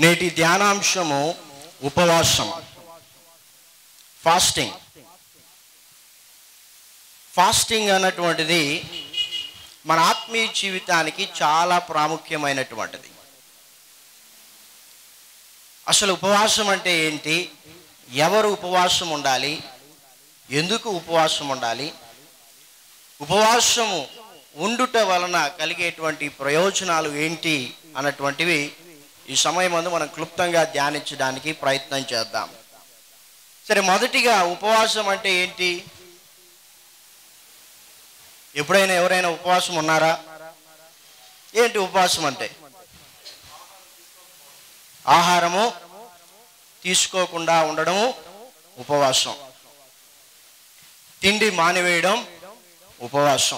నేటి ధ్యానాంశము ఉపవాసం fasting fasting అన్నటువంటిది మన ఆత్మీయ జీవితానికి చాలా ప్రాముఖ్యమైనటువంటిది అసలు ఉపవాసం అంటే ఏంటి ఎవరు ఉపవాసం ఉండాలి ఎందుకు ఉపవాసం ఉండాలి ఉపవాసము ఉండుట వలన కలిగేటువంటి ప్రయోజనాలు ఏంటి అన్నటువంటివి ఈ సమయం ముందు మనం క్లుప్తంగా ధ్యానించడానికి ప్రయత్నం చేద్దాం సరే మొదటిగా ఉపవాసం అంటే ఏంటి ఎప్పుడైనా ఎవరైనా ఉపవాసం ఉన్నారా ఏంటి ఉపవాసం అంటే ఆహారము తీసుకోకుండా ఉండడము ఉపవాసం తిండి మానివేయడం ఉపవాసం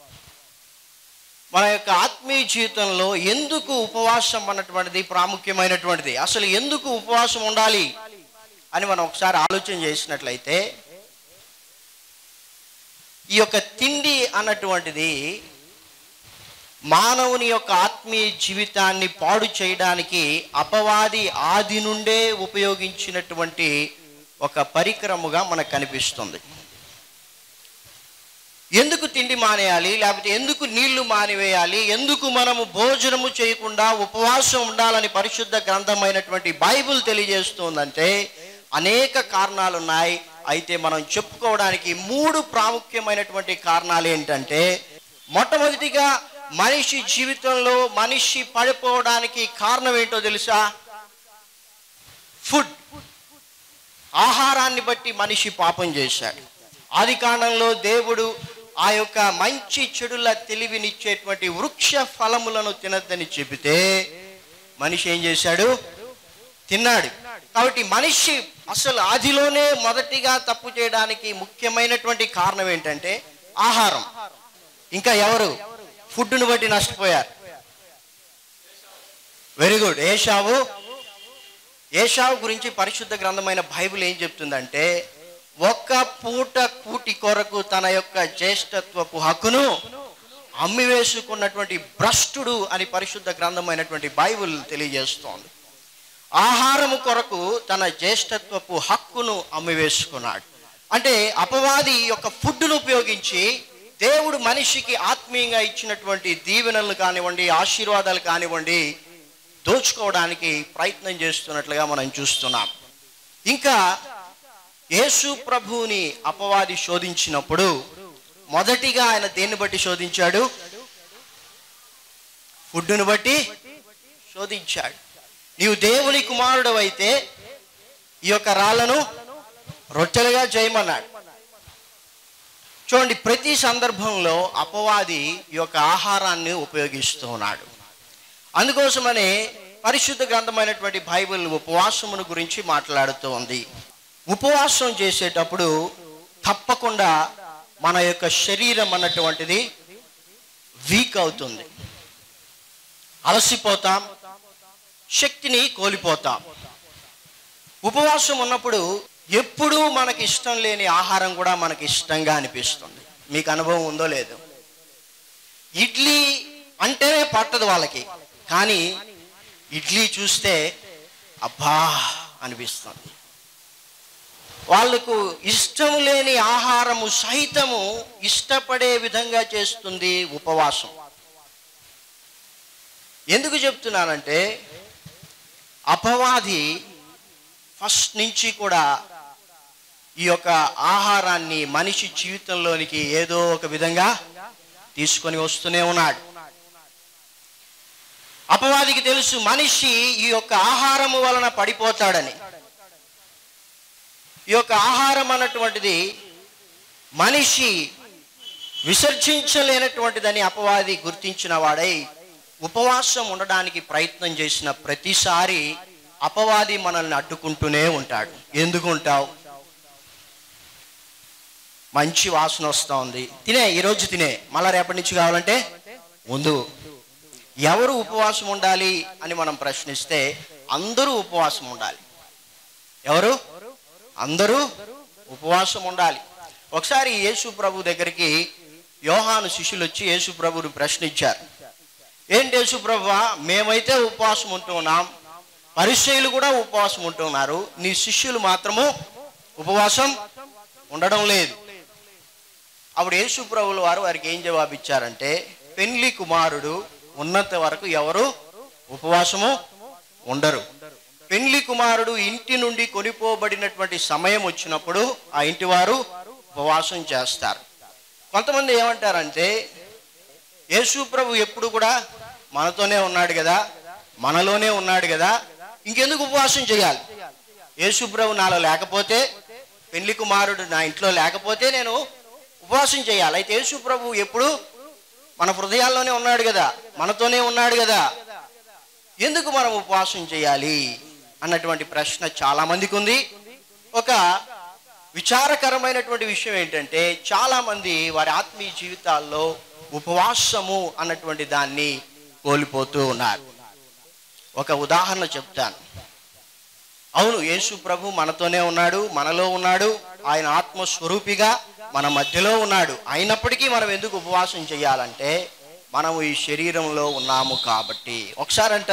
మన యొక్క ఆత్మీయ జీవితంలో ఎందుకు ఉపవాసం అన్నటువంటిది ప్రాముఖ్యమైనటువంటిది అసలు ఎందుకు ఉపవాసం ఉండాలి అని మనం ఒకసారి ఆలోచన చేసినట్లయితే ఈ యొక్క తిండి అన్నటువంటిది మానవుని యొక్క ఆత్మీయ జీవితాన్ని పాడు చేయడానికి అపవాది ఆది నుండే ఉపయోగించినటువంటి ఒక పరికరముగా మనకు కనిపిస్తుంది ఎందుకు తిండి మానేయాలి లేకపోతే ఎందుకు నీళ్లు మానివేయాలి ఎందుకు మనము భోజనము చేయకుండా ఉపవాసం ఉండాలని పరిశుద్ధ గ్రంథమైనటువంటి బైబిల్ తెలియజేస్తుందంటే అనేక కారణాలు ఉన్నాయి అయితే మనం చెప్పుకోవడానికి మూడు ప్రాముఖ్యమైనటువంటి కారణాలు ఏంటంటే మొట్టమొదటిగా మనిషి జీవితంలో మనిషి పడిపోవడానికి కారణం ఏంటో తెలుసా ఫుడ్ ఆహారాన్ని బట్టి మనిషి పాపం చేశాడు ఆది కాండంలో దేవుడు ఆ యొక్క మంచి చెడుల తెలివినిచ్చేటువంటి వృక్ష ఫలములను తినద్దని చెబితే మనిషి ఏం చేశాడు తిన్నాడు కాబట్టి మనిషి అసలు ఆదిలోనే మొదటిగా తప్పు చేయడానికి ముఖ్యమైనటువంటి కారణం ఏంటంటే ఆహారం ఇంకా ఎవరు ఫుడ్ను బట్టి నష్టపోయారు వెరీ గుడ్ ఏషావు ఏషావు గురించి పరిశుద్ధ గ్రంథమైన బైబిల్ ఏం చెప్తుందంటే ఒక్క పూట కూటి కొరకు తన యొక్క జ్యేష్ఠత్వపు హక్కును అమ్మివేసుకున్నటువంటి భ్రష్టుడు అని పరిశుద్ధ గ్రంథమైనటువంటి బైబిల్ తెలియజేస్తోంది ఆహారము కొరకు తన జ్యేష్ఠత్వపు హక్కును అమ్మివేసుకున్నాడు అంటే అపవాది యొక్క ఫుడ్ను ఉపయోగించి దేవుడు మనిషికి ఆత్మీయంగా ఇచ్చినటువంటి దీవెనలు కానివ్వండి ఆశీర్వాదాలు కానివ్వండి దోచుకోవడానికి ప్రయత్నం చేస్తున్నట్లుగా మనం చూస్తున్నాం ఇంకా యేసు ప్రభువుని అపవాది శోధించినప్పుడు మొదటిగా ఆయన దేన్ని బట్టి శోధించాడు ఫుడ్డును బట్టి శోధించాడు నీవు దేవుని కుమారుడు అయితే ఈ యొక్క రాళ్లను రొట్టెలుగా చేయమన్నాడు చూడండి ప్రతి సందర్భంలో అపవాది ఈ యొక్క ఆహారాన్ని ఉపయోగిస్తూ ఉన్నాడు అందుకోసమనే పరిశుద్ధ గ్రంథమైనటువంటి బైబిల్ ఉపవాసమును గురించి మాట్లాడుతూ ఉంది ఉపవాసం చేసేటప్పుడు తప్పకుండా మన యొక్క శరీరం అన్నటువంటిది వీక్ అవుతుంది అలసిపోతాం శక్తిని కోల్పోతాం ఉపవాసం ఉన్నప్పుడు ఎప్పుడూ మనకి ఇష్టం లేని ఆహారం కూడా మనకి ఇష్టంగా అనిపిస్తుంది మీకు అనుభవం ఉందో లేదో ఇడ్లీ అంటేనే పట్టదు వాళ్ళకి కానీ ఇడ్లీ చూస్తే అబ్బా అనిపిస్తుంది వాళ్ళకు ఇష్టం లేని ఆహారము సహితము ఇష్టపడే విధంగా చేస్తుంది ఉపవాసం ఎందుకు చెప్తున్నానంటే అపవాది ఫస్ట్ నుంచి కూడా ఈ యొక్క ఆహారాన్ని మనిషి జీవితంలోనికి ఏదో ఒక విధంగా తీసుకొని వస్తూనే ఉన్నాడు అపవాదికి తెలుసు మనిషి ఈ యొక్క ఆహారము వలన పడిపోతాడని ఈ యొక్క ఆహారం అన్నటువంటిది మనిషి విసర్జించలేనటువంటిదని అపవాది గుర్తించిన వాడై ఉపవాసం ఉండడానికి ప్రయత్నం చేసిన ప్రతిసారి అపవాది మనల్ని అడ్డుకుంటూనే ఉంటాడు ఎందుకు ఉంటావు మంచి వాసన వస్తూ ఉంది తినే ఈరోజు తినే మళ్ళా రేపటి నుంచి కావాలంటే ముందు ఎవరు ఉపవాసం ఉండాలి అని మనం ప్రశ్నిస్తే అందరూ ఉపవాసం ఉండాలి ఎవరు అందరూ ఉపవాసం ఉండాలి ఒకసారి యేసు ప్రభు దగ్గరికి యోహాను శిష్యులు వచ్చి యేసు ప్రభుని ప్రశ్నించారు ఏంటి యేసు ప్రభు మేమైతే ఉపవాసం ఉంటున్నాం పరిచయులు కూడా ఉపవాసం ఉంటున్నారు నీ శిష్యులు మాత్రము ఉపవాసం ఉండడం లేదు అప్పుడు యేసు ప్రభువుల వారు వారికి ఏం జవాబు ఇచ్చారంటే పెళ్లి కుమారుడు ఉన్నంత వరకు ఎవరు ఉపవాసము ఉండరు పెళ్లి కుమారుడు ఇంటి నుండి కొనిపోబడినటువంటి సమయం వచ్చినప్పుడు ఆ ఇంటి వారు ఉపవాసం చేస్తారు కొంతమంది ఏమంటారంటే యేసు ప్రభు ఎప్పుడు కూడా మనతోనే ఉన్నాడు కదా మనలోనే ఉన్నాడు కదా ఇంకెందుకు ఉపవాసం చేయాలి యేసు ప్రభు నాలో లేకపోతే పెళ్లి కుమారుడు నా ఇంట్లో లేకపోతే నేను ఉపవాసం చేయాలి అయితే యేసు ప్రభు ఎప్పుడు మన హృదయాల్లోనే ఉన్నాడు కదా మనతోనే ఉన్నాడు కదా ఎందుకు మనం ఉపవాసం చేయాలి అన్నటువంటి ప్రశ్న చాలా మందికి ఉంది ఒక విచారకరమైనటువంటి విషయం ఏంటంటే చాలా మంది వారి ఆత్మీయ జీవితాల్లో ఉపవాసము అన్నటువంటి దాన్ని కోల్పోతూ ఉన్నారు ఒక ఉదాహరణ చెప్తాను అవును యేసు ప్రభు మనతోనే ఉన్నాడు మనలో ఉన్నాడు ఆయన ఆత్మస్వరూపిగా మన మధ్యలో ఉన్నాడు అయినప్పటికీ మనం ఎందుకు ఉపవాసం చేయాలంటే మనము ఈ శరీరంలో ఉన్నాము కాబట్టి ఒకసారంట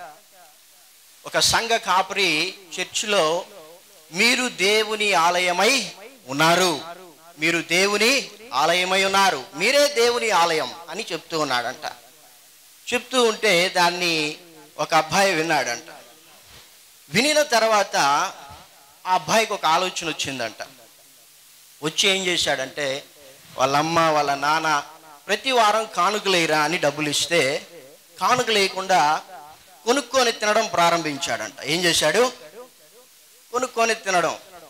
ఒక సంఘ కాపరి చర్చిలో మీరు దేవుని ఆలయమై ఉన్నారు మీరు దేవుని ఆలయమై ఉన్నారు మీరే దేవుని ఆలయం అని చెప్తూ ఉన్నాడంట చెప్తూ ఉంటే దాన్ని ఒక అబ్బాయి విన్నాడంట వినిన తర్వాత ఆ అబ్బాయికి ఒక ఆలోచన వచ్చిందంట వచ్చి ఏం చేశాడంటే వాళ్ళ అమ్మ వాళ్ళ నాన్న ప్రతి వారం కానుకలేరా అని డబ్బులు ఇస్తే కానుక లేకుండా కొనుక్కొని తినడం ప్రారంభించాడంట ఏం చేశాడు కొనుక్కొని తినడం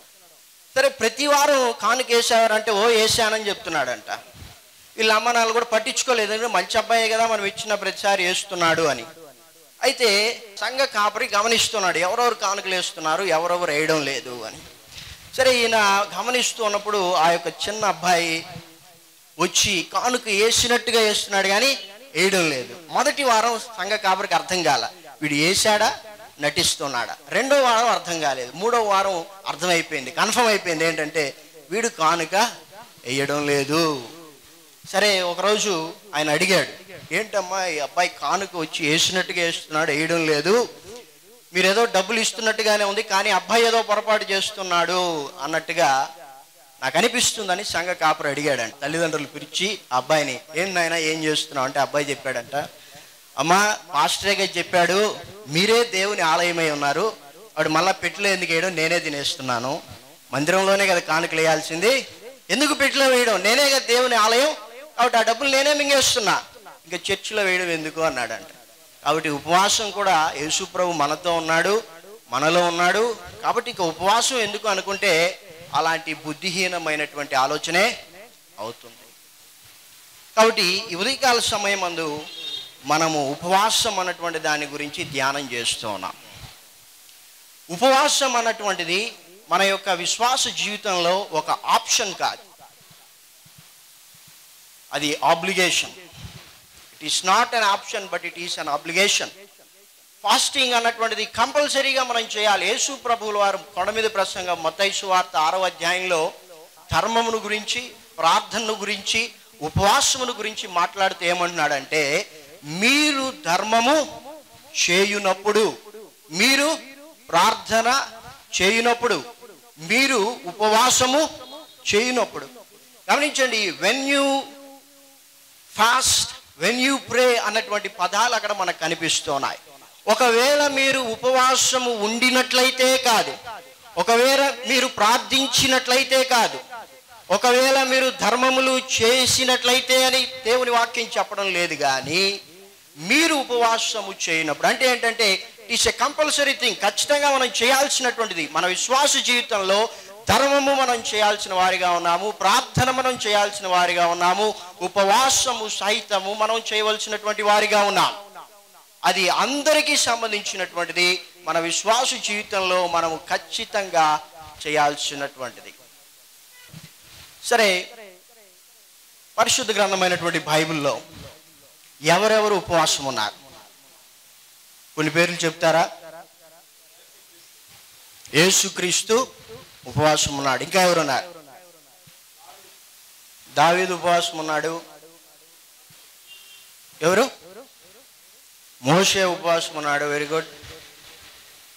సరే ప్రతి వారం కానుక వేసేవారంటే ఓ వేసానని చెప్తున్నాడంట వీళ్ళ అమ్మ నాన్న కూడా పట్టించుకోలేదు ఎందుకంటే మంచి అబ్బాయే కదా మనం ఇచ్చిన ప్రతిసారి వేస్తున్నాడు అని అయితే సంఘ కాపరి గమనిస్తున్నాడు ఎవరెవరు కానుకలు వేస్తున్నారు ఎవరెవరు వేయడం లేదు అని సరే ఈయన గమనిస్తూ ఉన్నప్పుడు ఆ యొక్క చిన్న అబ్బాయి వచ్చి కానుక వేసినట్టుగా వేస్తున్నాడు కానీ వేయడం లేదు మొదటి వారం సంఘ కాపరికి అర్థం కాల వీడు వేసాడా నటిస్తున్నాడా రెండో వారం అర్థం కాలేదు మూడో వారం అర్థమైపోయింది కన్ఫర్మ్ అయిపోయింది ఏంటంటే వీడు కానుక వేయడం లేదు సరే ఒకరోజు ఆయన అడిగాడు ఏంటమ్మా ఈ అబ్బాయి కానుక వచ్చి వేసినట్టుగా వేస్తున్నాడు వేయడం లేదు మీరు ఏదో డబ్బులు ఇస్తున్నట్టుగానే ఉంది కానీ అబ్బాయి ఏదో పొరపాటు చేస్తున్నాడు అన్నట్టుగా నాకు అనిపిస్తుందని సంఘ కాపురు అడిగాడంట తల్లిదండ్రులు పిలిచి ఆ అబ్బాయిని ఏం నాయనా ఏం చేస్తున్నావు అంటే అబ్బాయి చెప్పాడంట అమ్మా మాస్టరే గారు చెప్పాడు మీరే దేవుని ఆలయమై ఉన్నారు వాడు మళ్ళా పెట్టిలో ఎందుకు వేయడం నేనే తినేస్తున్నాను మందిరంలోనే కదా కానుకలు వేయాల్సింది ఎందుకు పెట్టిలో వేయడం నేనే కదా దేవుని ఆలయం కాబట్టి ఆ డబ్బులు నేనే మింగేస్తున్నా ఇంకా చర్చిలో వేయడం ఎందుకు అన్నాడంట కాబట్టి ఉపవాసం కూడా యేసుప్రభు మనతో ఉన్నాడు మనలో ఉన్నాడు కాబట్టి ఇక ఉపవాసం ఎందుకు అనుకుంటే అలాంటి బుద్ధిహీనమైనటువంటి ఆలోచనే అవుతుంది కాబట్టి ఈ ఉదయకాల సమయం మందు మనము ఉపవాసం అన్నటువంటి దాని గురించి ధ్యానం చేస్తూ ఉన్నాం ఉపవాసం అన్నటువంటిది మన యొక్క విశ్వాస జీవితంలో ఒక ఆప్షన్ కాదు అది obligation it is not an option but it is an obligation fasting అన్నటువంటిది కంపల్సరీగా మనం చేయాలి యేసు ప్రభువుల వారు కొండ మీద ప్రసంగం మొత్తైసు వార్త ఆరవ అధ్యాయంలో ధర్మమును గురించి ప్రార్థనను గురించి ఉపవాసమును గురించి మాట్లాడుతూ ఏమంటున్నాడంటే మీరు ధర్మము చేయునప్పుడు మీరు ప్రార్థన చేయునప్పుడు మీరు ఉపవాసము చేయునప్పుడు గమనించండి when you fast when you pray అన్నటువంటి పదాలు అక్కడ మనకు కనిపిస్తున్నాయి ఒకవేళ మీరు ఉపవాసము ఉండినట్లయితే కాదు ఒకవేళ మీరు ప్రార్థించినట్లయితే కాదు ఒకవేళ మీరు ధర్మములు చేసినట్లయితే అని దేవుని వాక్యం చెప్పడం లేదు కానీ మీరు ఉపవాసము చేయనప్పుడు అంటే ఏంటంటే ఇట్స్ ఎ కంపల్సరీ థింగ్ ఖచ్చితంగా మనం చేయాల్సినటువంటిది మన విశ్వాస జీవితంలో ధర్మము మనం చేయాల్సిన వారిగా ఉన్నాము ప్రార్థన మనం చేయాల్సిన వారిగా ఉన్నాము ఉపవాసము సహితము మనం చేయవలసినటువంటి వారిగా ఉన్నాం అది అందరికీ సంబంధించినటువంటిది మన విశ్వాస జీవితంలో మనము ఖచ్చితంగా చేయాల్సినటువంటిది సరే పరిశుద్ధ గ్రంథమైనటువంటి బైబిల్లో ఎవరెవరు ఉపవాసం ఉన్నారు కొన్ని పేర్లు చెప్తారా యేసుక్రీస్తు ఉపవాసం ఉన్నాడు ఇంకా ఎవరున్నారు దావీదు ఉపవాసం ఉన్నాడు ఎవరు మోషే ఉపవాసం ఉన్నాడు వెరీ గుడ్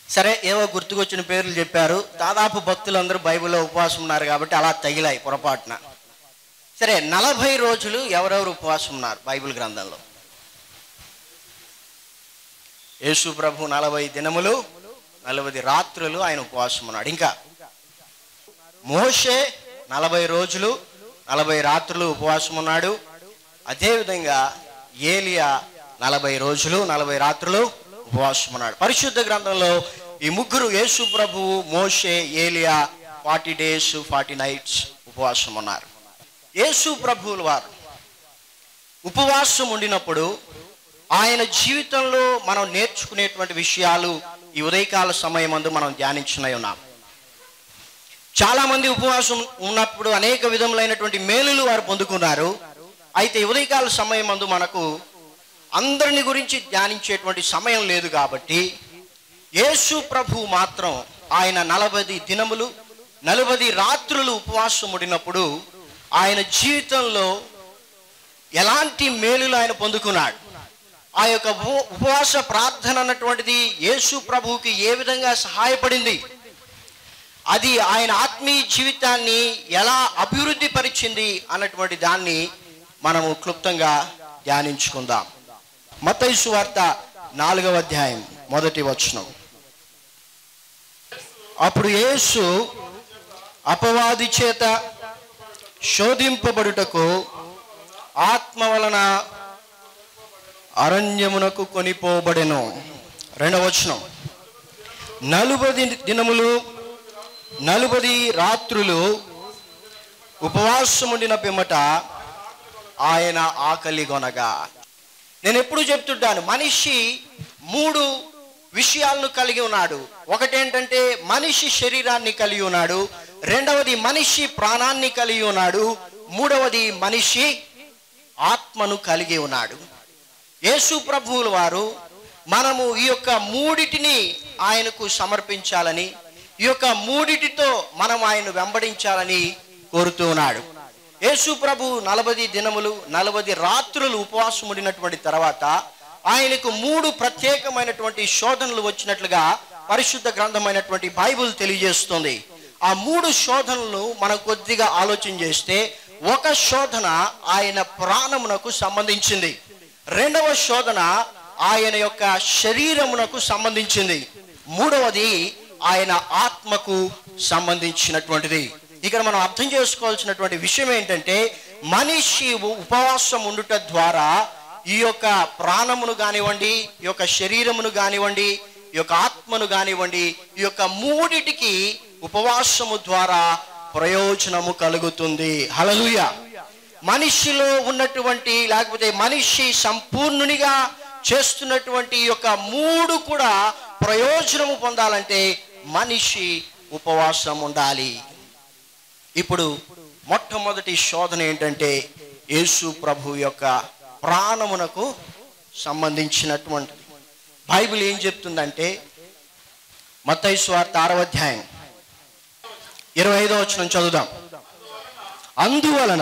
సరే ఏవో గుర్తుకొచ్చిన పేర్లు చెప్పారు దాదాపు భక్తులందరూ బైబిల్లో ఉపవాసం ఉన్నారు కాబట్టి అలా తగిలాయి పొరపాటున సరే నలభై రోజులు ఎవరెవరు ఉపవాసం ఉన్నారు బైబిల్ గ్రంథంలో యేసు ప్రభు నలభై దినములు నలభై రాత్రులు ఆయన ఉపవాసం ఉన్నాడు ఇంకా మోషే నలభై రోజులు నలభై రాత్రులు ఉపవాసం ఉన్నాడు అదేవిధంగా ఏలియా నలభై రోజులు నలభై రాత్రులు ఉపవాసం ఉన్నాడు పరిశుద్ధ గ్రంథంలో ఈ ముగ్గురు యేసు ప్రభువు మోషే ఏలియా ఫార్టీ డేస్ ఫార్టీ నైట్స్ ఉపవాసం ఉన్నారు యేసు ప్రభువుల వారు ఉపవాసం ఉండినప్పుడు ఆయన జీవితంలో మనం నేర్చుకునేటువంటి విషయాలు ఈ ఉదయకాల సమయం మందు మనం ధ్యానించునై ఉన్నాం చాలా మంది ఉపవాసం ఉన్నప్పుడు అనేక విధములైనటువంటి మేలులు వారు పొందుకున్నారు అయితే ఈ ఉదయకాల సమయం మందు మనకు అందరిని గురించి ధ్యానించేటువంటి సమయం లేదు కాబట్టి యేసు ప్రభు మాత్రం ఆయన నలభై దినములు నలభై రాత్రులు ఉపవాసం ఉండినప్పుడు ఆయన జీవితంలో ఎలాంటి మేలులు ఆయన పొందుకున్నాడు ఆ యొక్క ఉప- ఉపవాస ప్రార్థన అన్నటువంటిది యేసు ప్రభువుకి ఏ విధంగా సహాయపడింది అది ఆయన ఆత్మీయ జీవితాన్ని ఎలా అభివృద్ధి పరిచింది అన్నటువంటి దాన్ని మనము క్లుప్తంగా ధ్యానించుకుందాం మతైసు వార్త నాలుగవ అధ్యాయం మొదటి వచనం అప్పుడు యేసు అపవాది చేత శోధింపబడుటకు ఆత్మ వలన అరణ్యమునకు కొనిపోబడెను రెండవ వచనం నలుబది దినములు నలుబది రాత్రులు ఉపవాసముండిన పిమ్మట ఆయన ఆకలి గొనగా నేను ఎప్పుడు చెప్తుంటాను మనిషి మూడు విషయాలను కలిగి ఉన్నాడు ఒకటేంటంటే మనిషి శరీరాన్ని కలిగి ఉన్నాడు రెండవది మనిషి ప్రాణాన్ని కలిగి ఉన్నాడు మూడవది మనిషి ఆత్మను కలిగి ఉన్నాడు యేసు ప్రభువుల వారు మనము ఈ యొక్క మూడిటిని ఆయనకు సమర్పించాలని ఈ యొక్క మూడిటితో మనం ఆయన వెంబడించాలని కోరుతూ ఉన్నాడు యేసు ప్రభు నలభై దినములు నలభై రాత్రులు ఉపవాసం ఉండినటువంటి తర్వాత ఆయనకు మూడు ప్రత్యేకమైనటువంటి శోధనలు వచ్చినట్లుగా పరిశుద్ధ గ్రంథమైనటువంటి బైబిల్ తెలియజేస్తుంది ఆ మూడు శోధనలు మనం కొద్దిగా ఆలోచన చేస్తే ఒక శోధన ఆయన ప్రాణమునకు సంబంధించింది రెండవ శోధన ఆయన యొక్క శరీరమునకు సంబంధించింది మూడవది ఆయన ఆత్మకు సంబంధించినటువంటిది ఇక్కడ మనం అర్థం చేసుకోవాల్సినటువంటి విషయం ఏంటంటే మనిషి ఉపవాసం ఉండుట ద్వారా ఈ యొక్క ప్రాణమును కానివ్వండి ఈ యొక్క శరీరమును కానివ్వండి ఈ యొక్క ఆత్మను కానివ్వండి ఈ యొక్క మూడిటికి ఉపవాసము ద్వారా ప్రయోజనము కలుగుతుంది హలలుయ మనిషిలో ఉన్నటువంటి లేకపోతే మనిషి సంపూర్ణునిగా చేస్తున్నటువంటి ఈ యొక్క మూడు కూడా ప్రయోజనము పొందాలంటే మనిషి ఉపవాసం ఉండాలి ఇప్పుడు మొట్టమొదటి శోధన ఏంటంటే యేసు ప్రభు యొక్క ప్రాణమునకు సంబంధించినటువంటిది బైబిల్ ఏం చెప్తుందంటే మత్తయి స్వార్థ ఆరవ అధ్యాయం ఇరవై ఐదో వచ్చిన చదువుదాం అందువలన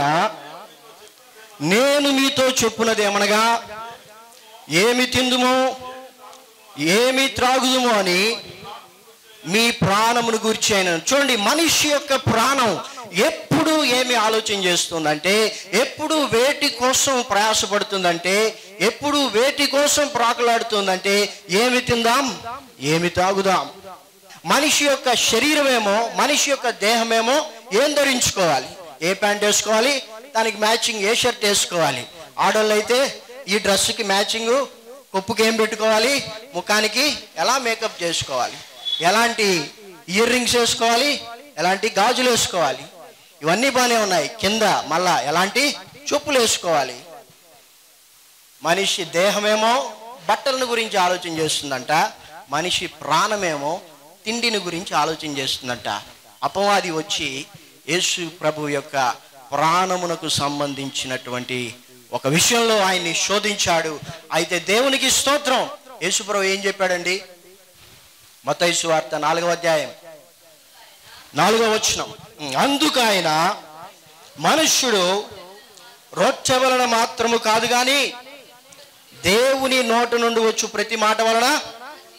నేను మీతో చెప్పున్నది ఏమనగా ఏమి తిందుమో ఏమి త్రాగుదుమో అని మీ ప్రాణమును గురించి ఆయన చూడండి మనిషి యొక్క ప్రాణం ఎప్పుడు ఏమి ఆలోచన చేస్తుందంటే ఎప్పుడు వేటి కోసం ప్రయాసపడుతుందంటే ఎప్పుడు వేటి కోసం ప్రాకులాడుతుందంటే ఏమి తిందాం ఏమి తాగుదాం మనిషి యొక్క శరీరమేమో మనిషి యొక్క దేహమేమో ఏం ధరించుకోవాలి ఏ ప్యాంట్ వేసుకోవాలి దానికి మ్యాచింగ్ ఏ షర్ట్ వేసుకోవాలి ఆడోళ్ళు అయితే ఈ డ్రెస్కి మ్యాచింగ్ కొప్పుకి ఏం పెట్టుకోవాలి ముఖానికి ఎలా మేకప్ చేసుకోవాలి ఎలాంటి ఇయర్ రింగ్స్ వేసుకోవాలి ఎలాంటి గాజులు వేసుకోవాలి ఇవన్నీ బాగానే ఉన్నాయి కింద మళ్ళా ఎలాంటి చెప్పులు వేసుకోవాలి మనిషి దేహమేమో బట్టలను గురించి ఆలోచన చేస్తుందంట మనిషి ప్రాణమేమో తిండిని గురించి ఆలోచన చేస్తుందంట అపవాది వచ్చి యేసు ప్రభు యొక్క ప్రాణమునకు సంబంధించినటువంటి ఒక విషయంలో ఆయన్ని శోధించాడు అయితే దేవునికి స్తోత్రం యేసు ప్రభు ఏం చెప్పాడండి మతైసు వార్త నాలుగవ అధ్యాయం నాలుగవ వచనం అందుకు ఆయన మనుష్యుడు రొట్టె వలన మాత్రము కాదు కానీ దేవుని నోట నుండి వచ్చు ప్రతి మాట వలన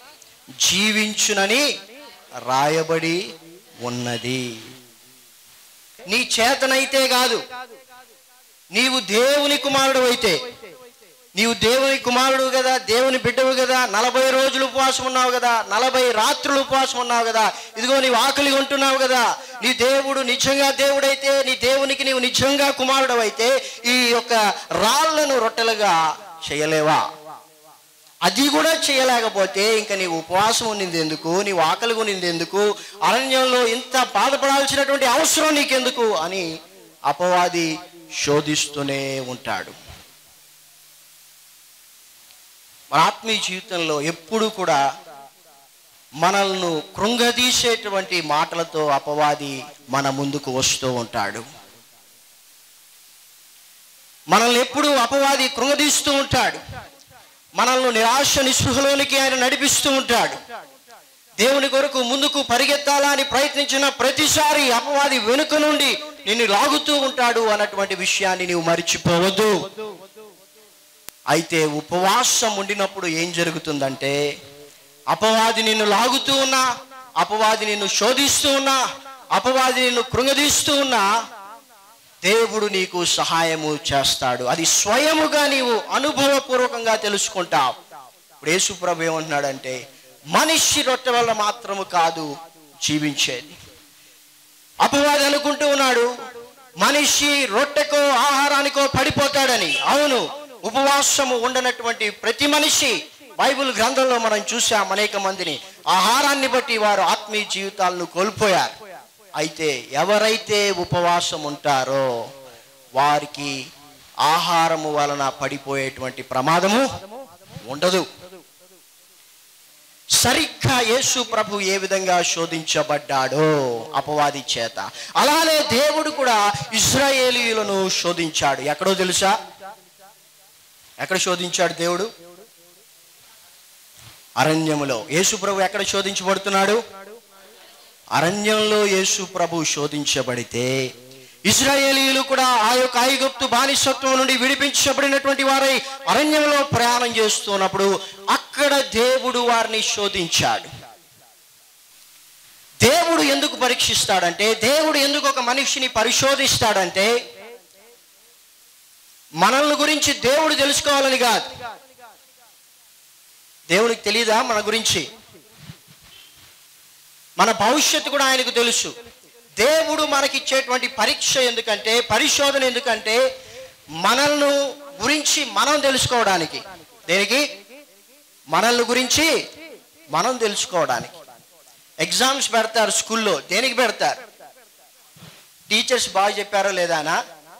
జీవించునని రాయబడి ఉన్నది నీ చేతనైతే కాదు నీవు దేవుని కుమారుడు అయితే నీవు దేవుని కుమారుడు కదా దేవుని బిడ్డవు కదా నలభై రోజులు ఉపవాసం ఉన్నావు కదా నలభై రాత్రులు ఉపవాసం ఉన్నావు కదా ఇదిగో నీవు ఆకలి ఉంటున్నావు కదా నీ దేవుడు నిజంగా దేవుడైతే నీ దేవునికి నీవు నిజంగా కుమారుడు అయితే ఈ యొక్క రాళ్లను రొట్టెలుగా చేయలేవా అది కూడా చేయలేకపోతే ఇంకా నీ ఉపవాసం ఉన్నది ఎందుకు నీవు ఆకలి ఉన్నది ఎందుకు అరణ్యంలో ఇంత బాధపడాల్సినటువంటి అవసరం నీకెందుకు అని అపవాది శోధిస్తూనే ఉంటాడు మన ఆత్మీయ జీవితంలో ఎప్పుడు కూడా మనల్ని కృంగదీసేటువంటి మాటలతో అపవాది మన ముందుకు వస్తూ ఉంటాడు మనల్ని ఎప్పుడు అపవాది కృంగదీస్తూ ఉంటాడు మనల్ని నిరాశ నిస్పృహలోనికి ఆయన నడిపిస్తూ ఉంటాడు దేవుని కొరకు ముందుకు పరిగెత్తాలా అని ప్రయత్నించిన ప్రతిసారి అపవాది వెనుక నుండి నిన్ను లాగుతూ ఉంటాడు అన్నటువంటి విషయాన్ని నీవు మర్చిపోవద్దు అయితే ఉపవాసం ఉండినప్పుడు ఏం జరుగుతుందంటే అపవాది నిన్ను లాగుతూ ఉన్నా అపవాది నిన్ను శోధిస్తూ ఉన్నా అపవాది నిన్ను కృంగదీస్తూ ఉన్నా దేవుడు నీకు సహాయము చేస్తాడు అది స్వయముగా నీవు అనుభవపూర్వకంగా తెలుసుకుంటావు ఇప్పుడు యేసుప్రభు ఏమంటున్నాడంటే మనిషి రొట్టె వల్ల మాత్రము కాదు జీవించేది అపవాది అనుకుంటూ ఉన్నాడు మనిషి రొట్టెకో ఆహారానికో పడిపోతాడని అవును ఉపవాసము ఉండనటువంటి ప్రతి మనిషి బైబిల్ గ్రంథంలో మనం చూసాం అనేక మందిని ఆహారాన్ని బట్టి వారు ఆత్మీయ జీవితాలను కోల్పోయారు అయితే ఎవరైతే ఉపవాసం ఉంటారో వారికి ఆహారము వలన పడిపోయేటువంటి ప్రమాదము ఉండదు సరిగ్గా యేసు ప్రభు ఏ విధంగా శోధించబడ్డాడో అపవాది చేత అలానే దేవుడు కూడా ఇజ్రాయేలీయులను శోధించాడు ఎక్కడో తెలుసా ఎక్కడ శోధించాడు దేవుడు అరణ్యములో యేసు ప్రభు ఎక్కడ శోధించబడుతున్నాడు అరణ్యంలో యేసు ప్రభు శోధించబడితే ఇజ్రాయేలీయులు కూడా ఆ యొక్క ఐగుప్తు బానిసత్వం నుండి విడిపించబడినటువంటి వారై అరణ్యంలో ప్రయాణం చేస్తున్నప్పుడు అక్కడ దేవుడు వారిని శోధించాడు దేవుడు ఎందుకు పరీక్షిస్తాడంటే దేవుడు ఎందుకు ఒక మనిషిని పరిశోధిస్తాడంటే మనల్ని గురించి దేవుడు తెలుసుకోవాలని కాదు దేవునికి తెలియదా మన గురించి మన భవిష్యత్తు కూడా ఆయనకు తెలుసు దేవుడు మనకిచ్చేటువంటి పరీక్ష ఎందుకంటే పరిశోధన ఎందుకంటే మనల్ని గురించి మనం తెలుసుకోవడానికి దేనికి మనల్ని గురించి మనం తెలుసుకోవడానికి ఎగ్జామ్స్ పెడతారు స్కూల్లో దేనికి పెడతారు టీచర్స్ బాగా చెప్పారో లేదానా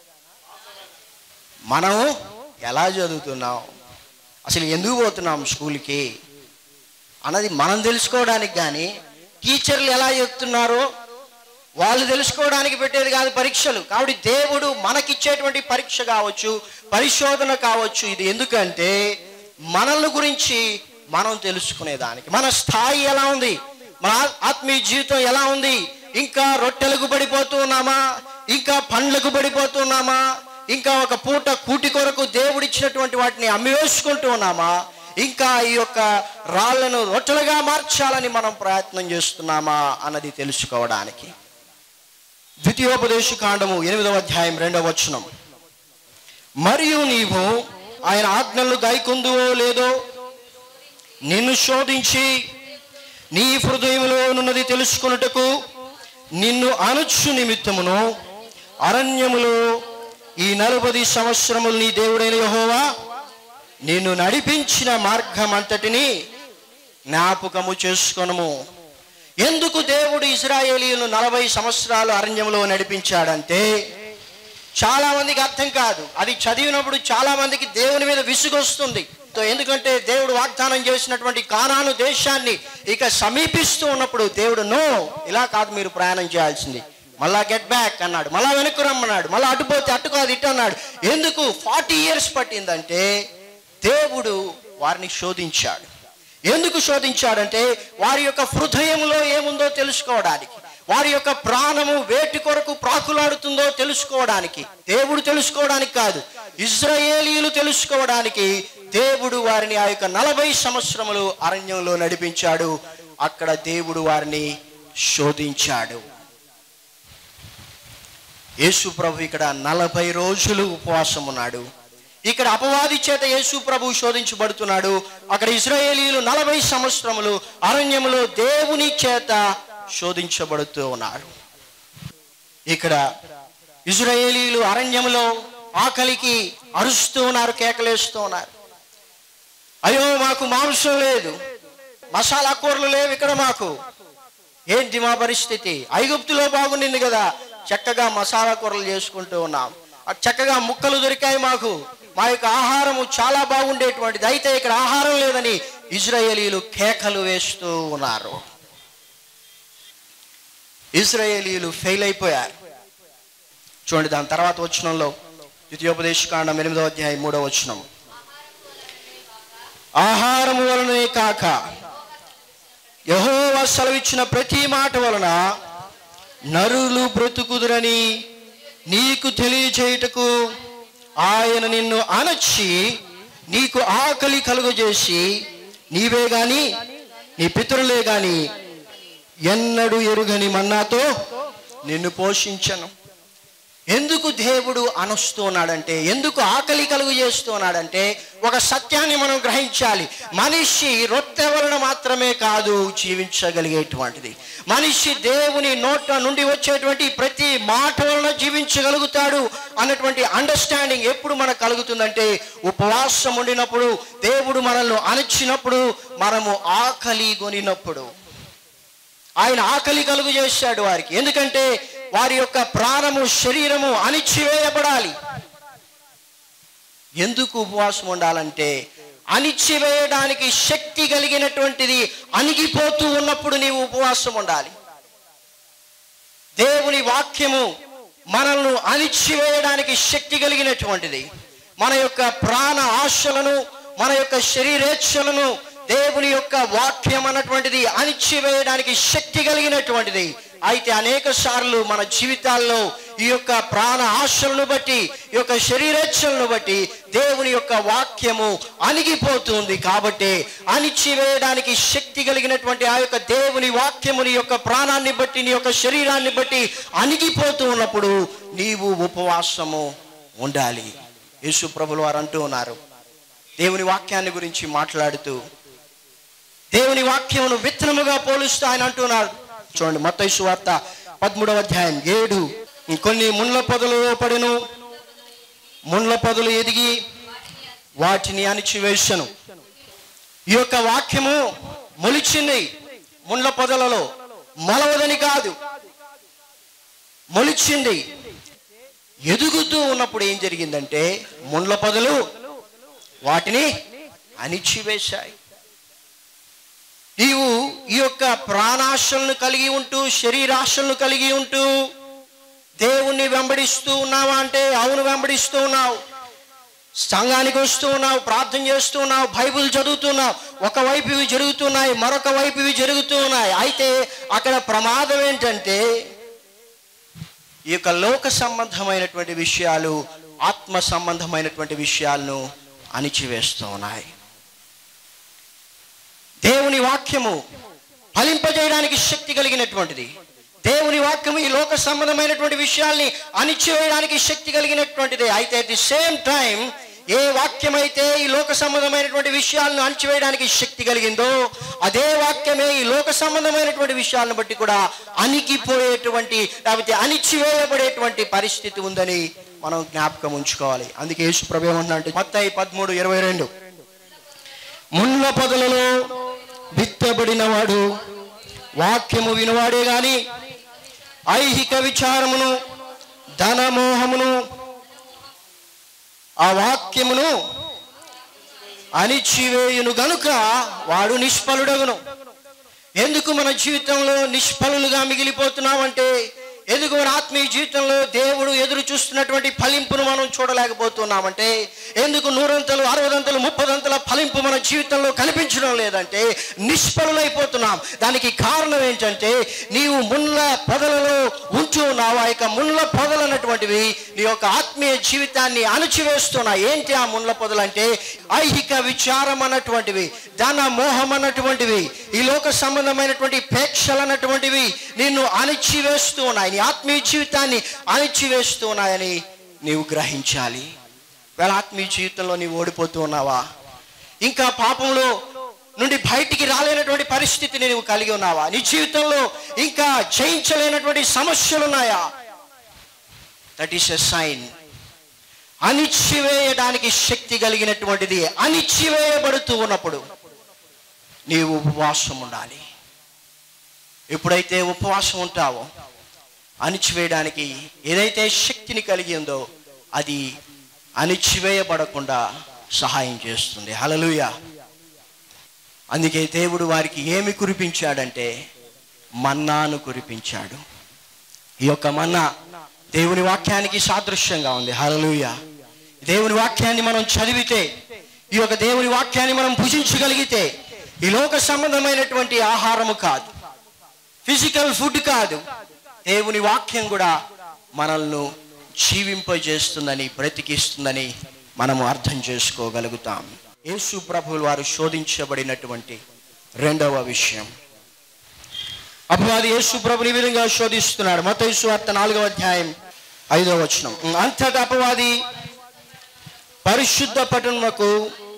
మనం ఎలా చదువుతున్నాం అసలు ఎందుకు పోతున్నాం స్కూల్కి అన్నది మనం తెలుసుకోవడానికి కానీ టీచర్లు ఎలా చెప్తున్నారో వాళ్ళు తెలుసుకోవడానికి పెట్టేది కాదు పరీక్షలు కాబట్టి దేవుడు మనకిచ్చేటువంటి పరీక్ష కావచ్చు పరిశోధన కావచ్చు ఇది ఎందుకంటే మనల్ని గురించి మనం తెలుసుకునేదానికి మన స్థాయి ఎలా ఉంది మన ఆత్మీయ జీవితం ఎలా ఉంది ఇంకా రొట్టెలకు పడిపోతూ ఉన్నామా ఇంకా పండ్లకు పడిపోతున్నామా ఇంకా ఒక పూట కూటి కొరకు దేవుడిచ్చినటువంటి వాటిని అమ్మివేసుకుంటూ ఉన్నామా ఇంకా ఈ యొక్క రాళ్లను రొట్టెలుగా మార్చాలని మనం ప్రయత్నం చేస్తున్నామా అన్నది తెలుసుకోవడానికి ద్వితీయోపదేశ కాండము ఎనిమిదవ అధ్యాయం రెండవ వచనం మరియు నీవు ఆయన ఆజ్ఞలు గైకొందువో లేదో నిన్ను శోధించి నీ హృదయంలో ఉన్నది తెలుసుకొనుటకు నిన్ను అనుచు నిమిత్తమును అరణ్యములో ఈ నలభై సంవత్సరములు నీ దేవుడైన యహోవా నిన్ను నడిపించిన మార్గం అంతటిని జ్ఞాపకము చేసుకొనము ఎందుకు దేవుడు ఇజ్రాయేలీలను నలభై సంవత్సరాలు అరణ్యంలో నడిపించాడంటే చాలా మందికి అర్థం కాదు అది చదివినప్పుడు చాలా మందికి దేవుని మీద విసుగొస్తుంది తో ఎందుకంటే దేవుడు వాగ్దానం చేసినటువంటి కానాను దేశాన్ని ఇక సమీపిస్తూ ఉన్నప్పుడు దేవుడు నో ఇలా కాదు మీరు ప్రయాణం చేయాల్సింది మళ్ళా గెట్ బ్యాక్ అన్నాడు మళ్ళా వెనక్కు రమ్మన్నాడు మళ్ళా అటుపోతే అటు కాదు ఇటు అన్నాడు ఎందుకు ఫార్టీ ఇయర్స్ పట్టిందంటే దేవుడు వారిని శోధించాడు ఎందుకు శోధించాడంటే వారి యొక్క హృదయంలో ఏముందో తెలుసుకోవడానికి వారి యొక్క ప్రాణము వేటి కొరకు ప్రాకులాడుతుందో తెలుసుకోవడానికి దేవుడు తెలుసుకోవడానికి కాదు ఇజ్రాయేలీలు తెలుసుకోవడానికి దేవుడు వారిని ఆ యొక్క నలభై సంవత్సరములు అరణ్యంలో నడిపించాడు అక్కడ దేవుడు వారిని శోధించాడు యేసు ప్రభు ఇక్కడ నలభై రోజులు ఉపవాసం ఉన్నాడు ఇక్కడ అపవాది చేత యేసు ప్రభు శోధించబడుతున్నాడు అక్కడ ఇజ్రాయేలీలు నలభై సంవత్సరములు అరణ్యములో దేవుని చేత శోధించబడుతూ ఉన్నారు ఇక్కడ ఇజ్రాయేలీలు అరణ్యములో ఆకలికి అరుస్తూ ఉన్నారు కేకలేస్తూ ఉన్నారు అయ్యో మాకు మాంసం లేదు మసాలా కూరలు లేవు ఇక్కడ మాకు ఏంటి మా పరిస్థితి ఐగుప్తులో బాగుండింది కదా చక్కగా మసాలా కూరలు చేసుకుంటూ ఉన్నాం ఆ చక్కగా ముక్కలు దొరికాయి మాకు మా యొక్క ఆహారము చాలా బాగుండేటువంటిది అయితే ఇక్కడ ఆహారం లేదని ఇజ్రాయేలీలు కేకలు వేస్తూ ఉన్నారు ఇజ్రాయేలీలు ఫెయిల్ అయిపోయారు చూడండి దాని తర్వాత వచనంలో ద్వితీయోపదేశకాండం ఎనిమిదో అధ్యాయం మూడో వచనం ఆహారము వలనే కాక యహోవా సెలవిచ్చిన ప్రతి మాట వలన నరులు బ్రతుకుదురని నీకు తెలియచేయుటకు ఆయన నిన్ను అనర్చి నీకు ఆకలి కలుగజేసి నీవే గాని నీ పితరులే గాని ఎన్నడు ఎరుగని మన్నాతో నిన్ను పోషించను ఎందుకు దేవుడు అనొస్తూ ఉన్నాడంటే ఎందుకు ఆకలి కలుగు చేస్తూ ఉన్నాడంటే ఒక సత్యాన్ని మనం గ్రహించాలి మనిషి రొట్టె వలన మాత్రమే కాదు జీవించగలిగేటువంటిది మనిషి దేవుని నోట నుండి వచ్చేటువంటి ప్రతి మాట వలన జీవించగలుగుతాడు అన్నటువంటి అండర్స్టాండింగ్ ఎప్పుడు మనకు కలుగుతుందంటే ఉపవాసం ఉండినప్పుడు దేవుడు మనల్ని అణచినప్పుడు మనము ఆకలి కొనినప్పుడు ఆయన ఆకలి కలుగు చేశాడు వారికి ఎందుకంటే వారి యొక్క ప్రాణము శరీరము అణిచివేయబడాలి ఎందుకు ఉపవాసం ఉండాలంటే అణిచివేయడానికి శక్తి కలిగినటువంటిది అణిగిపోతూ ఉన్నప్పుడు నీవు ఉపవాసం ఉండాలి దేవుని వాక్యము మనల్ని అణిచివేయడానికి శక్తి కలిగినటువంటిది మన యొక్క ప్రాణ ఆశలను మన యొక్క శరీరేచ్ఛలను దేవుని యొక్క వాక్యం అన్నటువంటిది అణిచివేయడానికి శక్తి కలిగినటువంటిది అయితే అనేక సార్లు మన జీవితాల్లో ఈ యొక్క ప్రాణ ఆశలను బట్టి ఈ యొక్క శరీరేచ్ఛలను బట్టి దేవుని యొక్క వాక్యము అణిగిపోతుంది కాబట్టి అణిచివేయడానికి శక్తి కలిగినటువంటి ఆ యొక్క దేవుని వాక్యము నీ యొక్క ప్రాణాన్ని బట్టి నీ యొక్క శరీరాన్ని బట్టి అణిగిపోతూ ఉన్నప్పుడు నీవు ఉపవాసము ఉండాలి యేసు ప్రభులు వారు అంటూ ఉన్నారు దేవుని వాక్యాన్ని గురించి మాట్లాడుతూ దేవుని వాక్యమును విత్తనముగా పోలుస్తూ ఆయన అంటున్నారు చూడండి మత్తయి వార్త పదమూడవ అధ్యాయం ఏడు కొన్ని ముండ్ల పొదలలో పడిను ముండ్ల పొదలు ఎదిగి వాటిని అణిచివేశను ఈ యొక్క వాక్యము మొలిచింది ముండ్ల పొదలలో మొలవదని కాదు మొలిచింది ఎదుగుతూ ఉన్నప్పుడు ఏం జరిగిందంటే ముండ్ల పొదలు వాటిని అణిచివేశాయి నీవు ఈ యొక్క ప్రాణాశలను కలిగి ఉంటూ శరీరాశలను కలిగి ఉంటూ దేవుణ్ణి వెంబడిస్తూ ఉన్నావా అంటే అవును వెంబడిస్తూ ఉన్నావు సంఘానికి వస్తూ ఉన్నావు ప్రార్థన చేస్తూ ఉన్నావు బైబిల్ చదువుతున్నావు ఒకవైపు ఇవి జరుగుతున్నాయి మరొక వైపు ఇవి జరుగుతూ ఉన్నాయి అయితే అక్కడ ప్రమాదం ఏంటంటే ఈ యొక్క లోక సంబంధమైనటువంటి విషయాలు ఆత్మ సంబంధమైనటువంటి విషయాలను అణిచివేస్తూ ఉన్నాయి దేవుని వాక్యము ఫలింపజేయడానికి శక్తి కలిగినటువంటిది దేవుని వాక్యము ఈ లోక సంబంధమైనటువంటి విషయాల్ని అణిచివేయడానికి శక్తి కలిగినటువంటిది అయితే అట్ ది సేమ్ టైం ఏ వాక్యం అయితే ఈ లోక సంబంధమైనటువంటి విషయాలను అణిచివేయడానికి శక్తి కలిగిందో అదే వాక్యమే ఈ లోక సంబంధమైనటువంటి విషయాలను బట్టి కూడా అణిగిపోయేటువంటి లేకపోతే అణిచివేయబడేటువంటి పరిస్థితి ఉందని మనం జ్ఞాపకం ఉంచుకోవాలి అందుకే యేసు ప్రభు ఏమంటున్నా అంటే మత్తయి పదమూడు ఇరవై రెండు ముళ్ళ పొదలలో విత్తబడిన వాడు వాక్యము వినవాడే గాని ఐహిక విచారమును ధనమోహమును ఆ వాక్యమును అణిచివేయును గనుక వాడు నిష్ఫలుడగును ఎందుకు మన జీవితంలో నిష్ఫలులుగా మిగిలిపోతున్నామంటే ఎందుకు మన ఆత్మీయ జీవితంలో దేవుడు ఎదురు చూస్తున్నటువంటి ఫలింపును మనం చూడలేకపోతున్నామంటే ఎందుకు నూరంతలు అరవదంతలు ముప్పదంతల ఫలింపు మన జీవితంలో కనిపించడం లేదంటే నిష్ఫలమైపోతున్నాం దానికి కారణం ఏంటంటే నీవు ముళ్ళ పొదలలో ఉంటూ ఉన్నావు ఆ యొక్క ముళ్ళ పొదలు అన్నటువంటివి నీ యొక్క ఆత్మీయ జీవితాన్ని అణచివేస్తున్నాయి ఏంటి ఆ ముళ్ళ పొదలు అంటే ఐహిక విచారం అన్నటువంటివి ధన మోహం అన్నటువంటివి ఈ లోక సంబంధమైనటువంటి పేక్షలు అన్నటువంటివి నిన్ను అణిచివేస్తూ ఉన్నాయి నీ ఆత్మీయ జీవితాన్ని అణిచివేస్తూ ఉన్నాయని నీవు గ్రహించాలి వేళ ఆత్మీయ జీవితంలో నీవు ఓడిపోతూ ఉన్నావా ఇంకా పాపంలో నుండి బయటికి రాలేనటువంటి పరిస్థితిని నువ్వు కలిగి ఉన్నావా నీ జీవితంలో ఇంకా జయించలేనటువంటి సమస్యలు ఉన్నాయా దట్ ఈస్ ఎ సైన్ అణిచివేయడానికి శక్తి కలిగినటువంటిది అణిచివేయబడుతూ ఉన్నప్పుడు నీవు ఉపవాసం ఉండాలి ఎప్పుడైతే ఉపవాసం ఉంటావో అణిచివేయడానికి ఏదైతే శక్తిని కలిగి ఉందో అది అణిచివేయబడకుండా సహాయం చేస్తుంది హలలుయ అందుకే దేవుడు వారికి ఏమి కురిపించాడంటే మన్నాను కురిపించాడు ఈ యొక్క మన్నా దేవుని వాక్యానికి సాదృశ్యంగా ఉంది హలలుయ దేవుని వాక్యాన్ని మనం చదివితే ఈ యొక్క దేవుని వాక్యాన్ని మనం భుజించగలిగితే ఈ లోక సంబంధమైనటువంటి ఆహారము కాదు ఫిజికల్ ఫుడ్ కాదు దేవుని వాక్యం కూడా మనల్ని జీవింపజేస్తుందని బ్రతికిస్తుందని మనము అర్థం చేసుకోగలుగుతాం యేసు ప్రభువులు వారు శోధించబడినటువంటి రెండవ విషయం అపవాది యేసు ప్రభుని ఈ విధంగా శోధిస్తున్నాడు మత వార్త నాలుగవ అధ్యాయం ఐదవ వచనం అంతటా అపవాది పరిశుద్ధ పట్టణముకు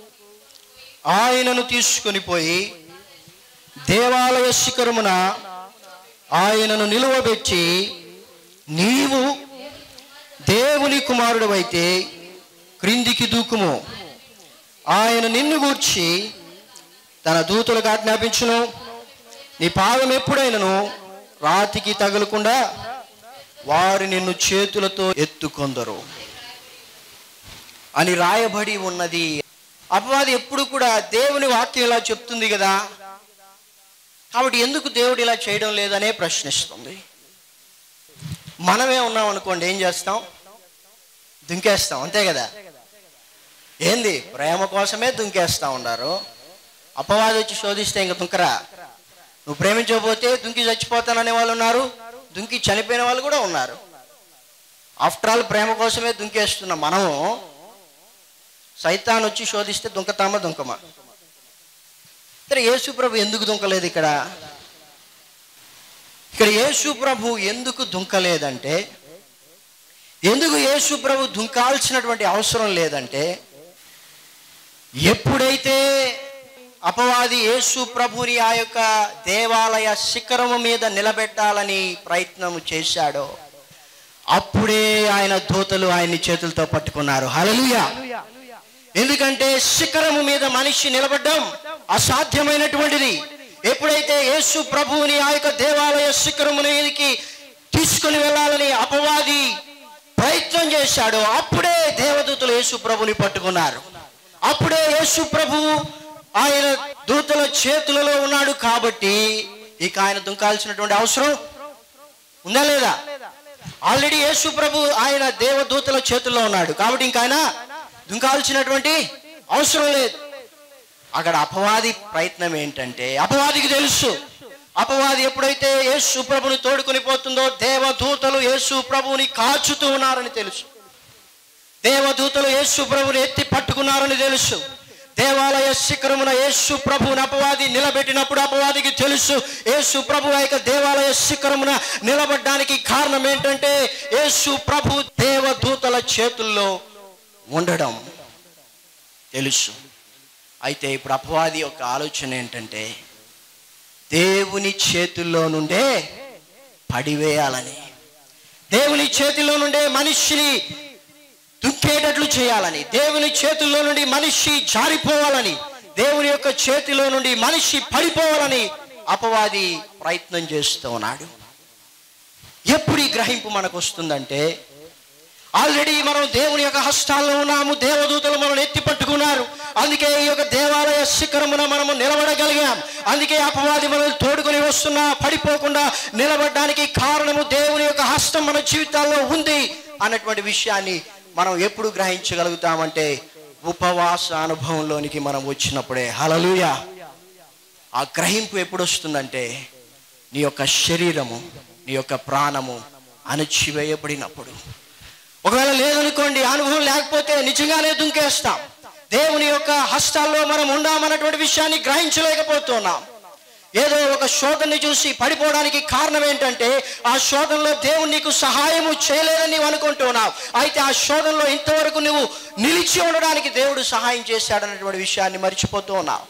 ఆయనను తీసుకొని పోయి దేవాలయ శిఖరమున ఆయనను నిలువబెట్టి నీవు దేవుని కుమారుడవైతే క్రిందికి దూకుము ఆయన నిన్ను గూర్చి తన దూతలకు ఆజ్ఞాపించును నీ పాదం ఎప్పుడైనను రాతికి తగలకుండా వారు నిన్ను చేతులతో ఎత్తుకొందరు అని రాయబడి ఉన్నది అపవాది ఎప్పుడు కూడా దేవుని వాక్యం ఇలా చెప్తుంది కదా కాబట్టి ఎందుకు దేవుడు ఇలా చేయడం లేదనే ప్రశ్నిస్తుంది మనమే ఉన్నాం అనుకోండి ఏం చేస్తాం దుంకేస్తాం అంతే కదా ఏంది ప్రేమ కోసమే దుంకేస్తా ఉన్నారు అపవాది వచ్చి శోధిస్తే ఇంక దుంకరా నువ్వు ప్రేమించకపోతే దుంకి చచ్చిపోతాననే వాళ్ళు ఉన్నారు దుంకి చనిపోయిన వాళ్ళు కూడా ఉన్నారు ఆఫ్టర్ ఆల్ ప్రేమ కోసమే దుంకేస్తున్న మనము సైతాన్ వచ్చి శోధిస్తే దుంకతామా దుంకమా ఇక్కడ యేసు ప్రభు ఎందుకు దుంకలేదు ఇక్కడ ఇక్కడ యేసు ప్రభు ఎందుకు దుంకలేదంటే ఎందుకు యేసు ప్రభు దుంకాల్సినటువంటి అవసరం లేదంటే ఎప్పుడైతే అపవాది యేసు ప్రభుని ఆ యొక్క దేవాలయ శిఖరము మీద నిలబెట్టాలని ప్రయత్నం చేశాడో అప్పుడే ఆయన దూతలు ఆయన్ని చేతులతో పట్టుకున్నారు హలలుయా ఎందుకంటే శిఖరము మీద మనిషి నిలబడ్డం అసాధ్యమైనటువంటిది ఎప్పుడైతే యేసు ప్రభువుని ఆ యొక్క దేవాలయ శిఖరము మీదకి తీసుకుని వెళ్ళాలని అపవాది ప్రయత్నం చేశాడో అప్పుడే దేవదూతలు యేసు ప్రభుని పట్టుకున్నారు అప్పుడే యేసు ప్రభువు ఆయన దూతల చేతులలో ఉన్నాడు కాబట్టి ఇక ఆయన దుంకాల్సినటువంటి అవసరం ఉందా లేదా ఆల్రెడీ యేసు ప్రభు ఆయన దేవదూతల చేతుల్లో ఉన్నాడు కాబట్టి ఇంకా ఆయన దుంకాల్సినటువంటి అవసరం లేదు అక్కడ అపవాది ప్రయత్నం ఏంటంటే అపవాదికి తెలుసు అపవాది ఎప్పుడైతే యేసు ప్రభుని తోడుకొని పోతుందో దేవదూతలు యేసు ప్రభుని కాచుతూ ఉన్నారని తెలుసు దేవదూతలు యేసు ప్రభుని ఎత్తి పట్టుకున్నారని తెలుసు దేవాలయ శిఖరమున యేసు ప్రభుని అపవాది నిలబెట్టినప్పుడు అపవాదికి తెలుసు యేసు ప్రభు ఆ యొక్క దేవాలయ శిఖరమున నిలబడడానికి కారణం ఏంటంటే యేసు ప్రభు దేవదూతల చేతుల్లో ఉండడం తెలుసు అయితే ఇప్పుడు అపవాది యొక్క ఆలోచన ఏంటంటే దేవుని చేతుల్లో నుండే పడివేయాలని దేవుని చేతిలో నుండే మనిషిని దుక్కేటట్లు చేయాలని దేవుని చేతుల్లో నుండి మనిషి జారిపోవాలని దేవుని యొక్క చేతిలో నుండి మనిషి పడిపోవాలని అపవాది ప్రయత్నం చేస్తూ ఉన్నాడు ఎప్పుడు ఈ గ్రహింపు మనకు వస్తుందంటే ఆల్రెడీ మనం దేవుని యొక్క హస్తాల్లో ఉన్నాము దేవదూతలు మనం ఎత్తి పట్టుకున్నారు అందుకే ఈ యొక్క దేవాలయ శిఖరమున మనము నిలబడగలిగాం అందుకే అపవాది మనల్ని తోడుకొని వస్తున్నా పడిపోకుండా నిలబడడానికి కారణము దేవుని యొక్క హస్తం మన జీవితాల్లో ఉంది అన్నటువంటి విషయాన్ని మనం ఎప్పుడు గ్రహించగలుగుతామంటే ఉపవాస అనుభవంలోనికి మనం వచ్చినప్పుడే హలలుయ ఆ గ్రహింపు ఎప్పుడు వస్తుందంటే నీ యొక్క శరీరము నీ యొక్క ప్రాణము అణచివేయబడినప్పుడు ఒకవేళ లేదనుకోండి అనుభవం లేకపోతే నిజంగానే దుంకేస్తాం దేవుని యొక్క హస్తాల్లో మనం ఉండామన్నటువంటి విషయాన్ని గ్రహించలేకపోతున్నాం ఏదో ఒక శోధనని చూసి పడిపోవడానికి కారణం ఏంటంటే ఆ శోధనలో దేవుడు నీకు సహాయము చేయలేదని నీవు అనుకుంటున్నావు అయితే ఆ శోధనలో ఇంతవరకు నువ్వు నిలిచి ఉండడానికి దేవుడు సహాయం చేశాడన్నటువంటి విషయాన్ని మర్చిపోతూ ఉన్నావు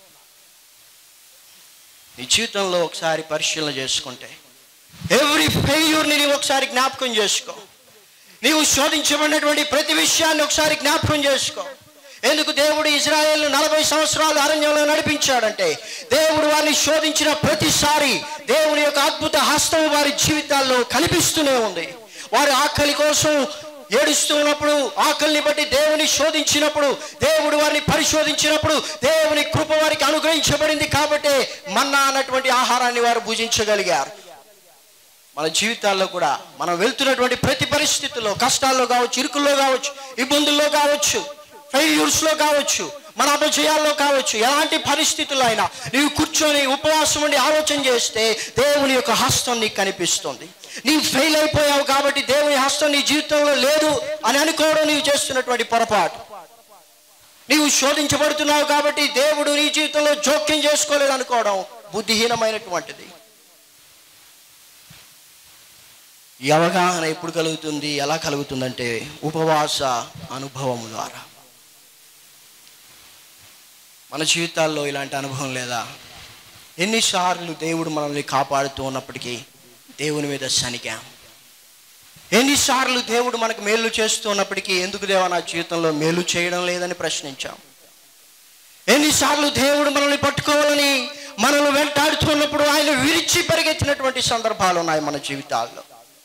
నీ జీవితంలో ఒకసారి పరిశీలన చేసుకుంటే ఎవ్రీ ఫెయిల్యూర్ని నీవు ఒకసారి జ్ఞాపకం చేసుకో నీవు శోధించబడినటువంటి ప్రతి విషయాన్ని ఒకసారి జ్ఞాపకం చేసుకో ఎందుకు దేవుడు ఇజ్రాయేల్ నలభై సంవత్సరాలు అరణ్యంలో నడిపించాడంటే దేవుడు వారిని శోధించిన ప్రతిసారి దేవుని యొక్క అద్భుత హస్తం వారి జీవితాల్లో కనిపిస్తూనే ఉంది వారి ఆకలి కోసం ఏడుస్తూ ఉన్నప్పుడు ఆకలిని బట్టి దేవుని శోధించినప్పుడు దేవుడు వారిని పరిశోధించినప్పుడు దేవుని కృప వారికి అనుగ్రహించబడింది కాబట్టి మన్నా అన్నటువంటి ఆహారాన్ని వారు భుజించగలిగారు మన జీవితాల్లో కూడా మనం వెళ్తున్నటువంటి ప్రతి పరిస్థితుల్లో కష్టాల్లో కావచ్చు ఇరుకుల్లో కావచ్చు ఇబ్బందుల్లో కావచ్చు ఫెయిల్యూర్స్లో కావచ్చు మన అపజయాల్లో కావచ్చు ఎలాంటి పరిస్థితుల్లో అయినా నీవు కూర్చొని ఉపవాసం ఉండి ఆలోచన చేస్తే దేవుని యొక్క హస్తం నీకు కనిపిస్తుంది నీవు ఫెయిల్ అయిపోయావు కాబట్టి దేవుని హస్తం నీ జీవితంలో లేదు అని అనుకోవడం నీవు చేస్తున్నటువంటి పొరపాటు నీవు శోధించబడుతున్నావు కాబట్టి దేవుడు నీ జీవితంలో జోక్యం చేసుకోలేదు అనుకోవడం బుద్ధిహీనమైనటువంటిది ఈ అవగాహన ఎప్పుడు కలుగుతుంది ఎలా కలుగుతుందంటే ఉపవాస అనుభవం ద్వారా మన జీవితాల్లో ఇలాంటి అనుభవం లేదా ఎన్నిసార్లు దేవుడు మనల్ని కాపాడుతూ ఉన్నప్పటికీ దేవుని మీద శనికాం ఎన్నిసార్లు దేవుడు మనకు మేలు చేస్తూ ఉన్నప్పటికీ ఎందుకు దేవా నా జీవితంలో మేలు చేయడం లేదని ప్రశ్నించాం ఎన్నిసార్లు దేవుడు మనల్ని పట్టుకోవాలని మనల్ని వెంటాడుతున్నప్పుడు ఆయన విరిచి పరిగెత్తినటువంటి సందర్భాలు ఉన్నాయి మన జీవితాల్లో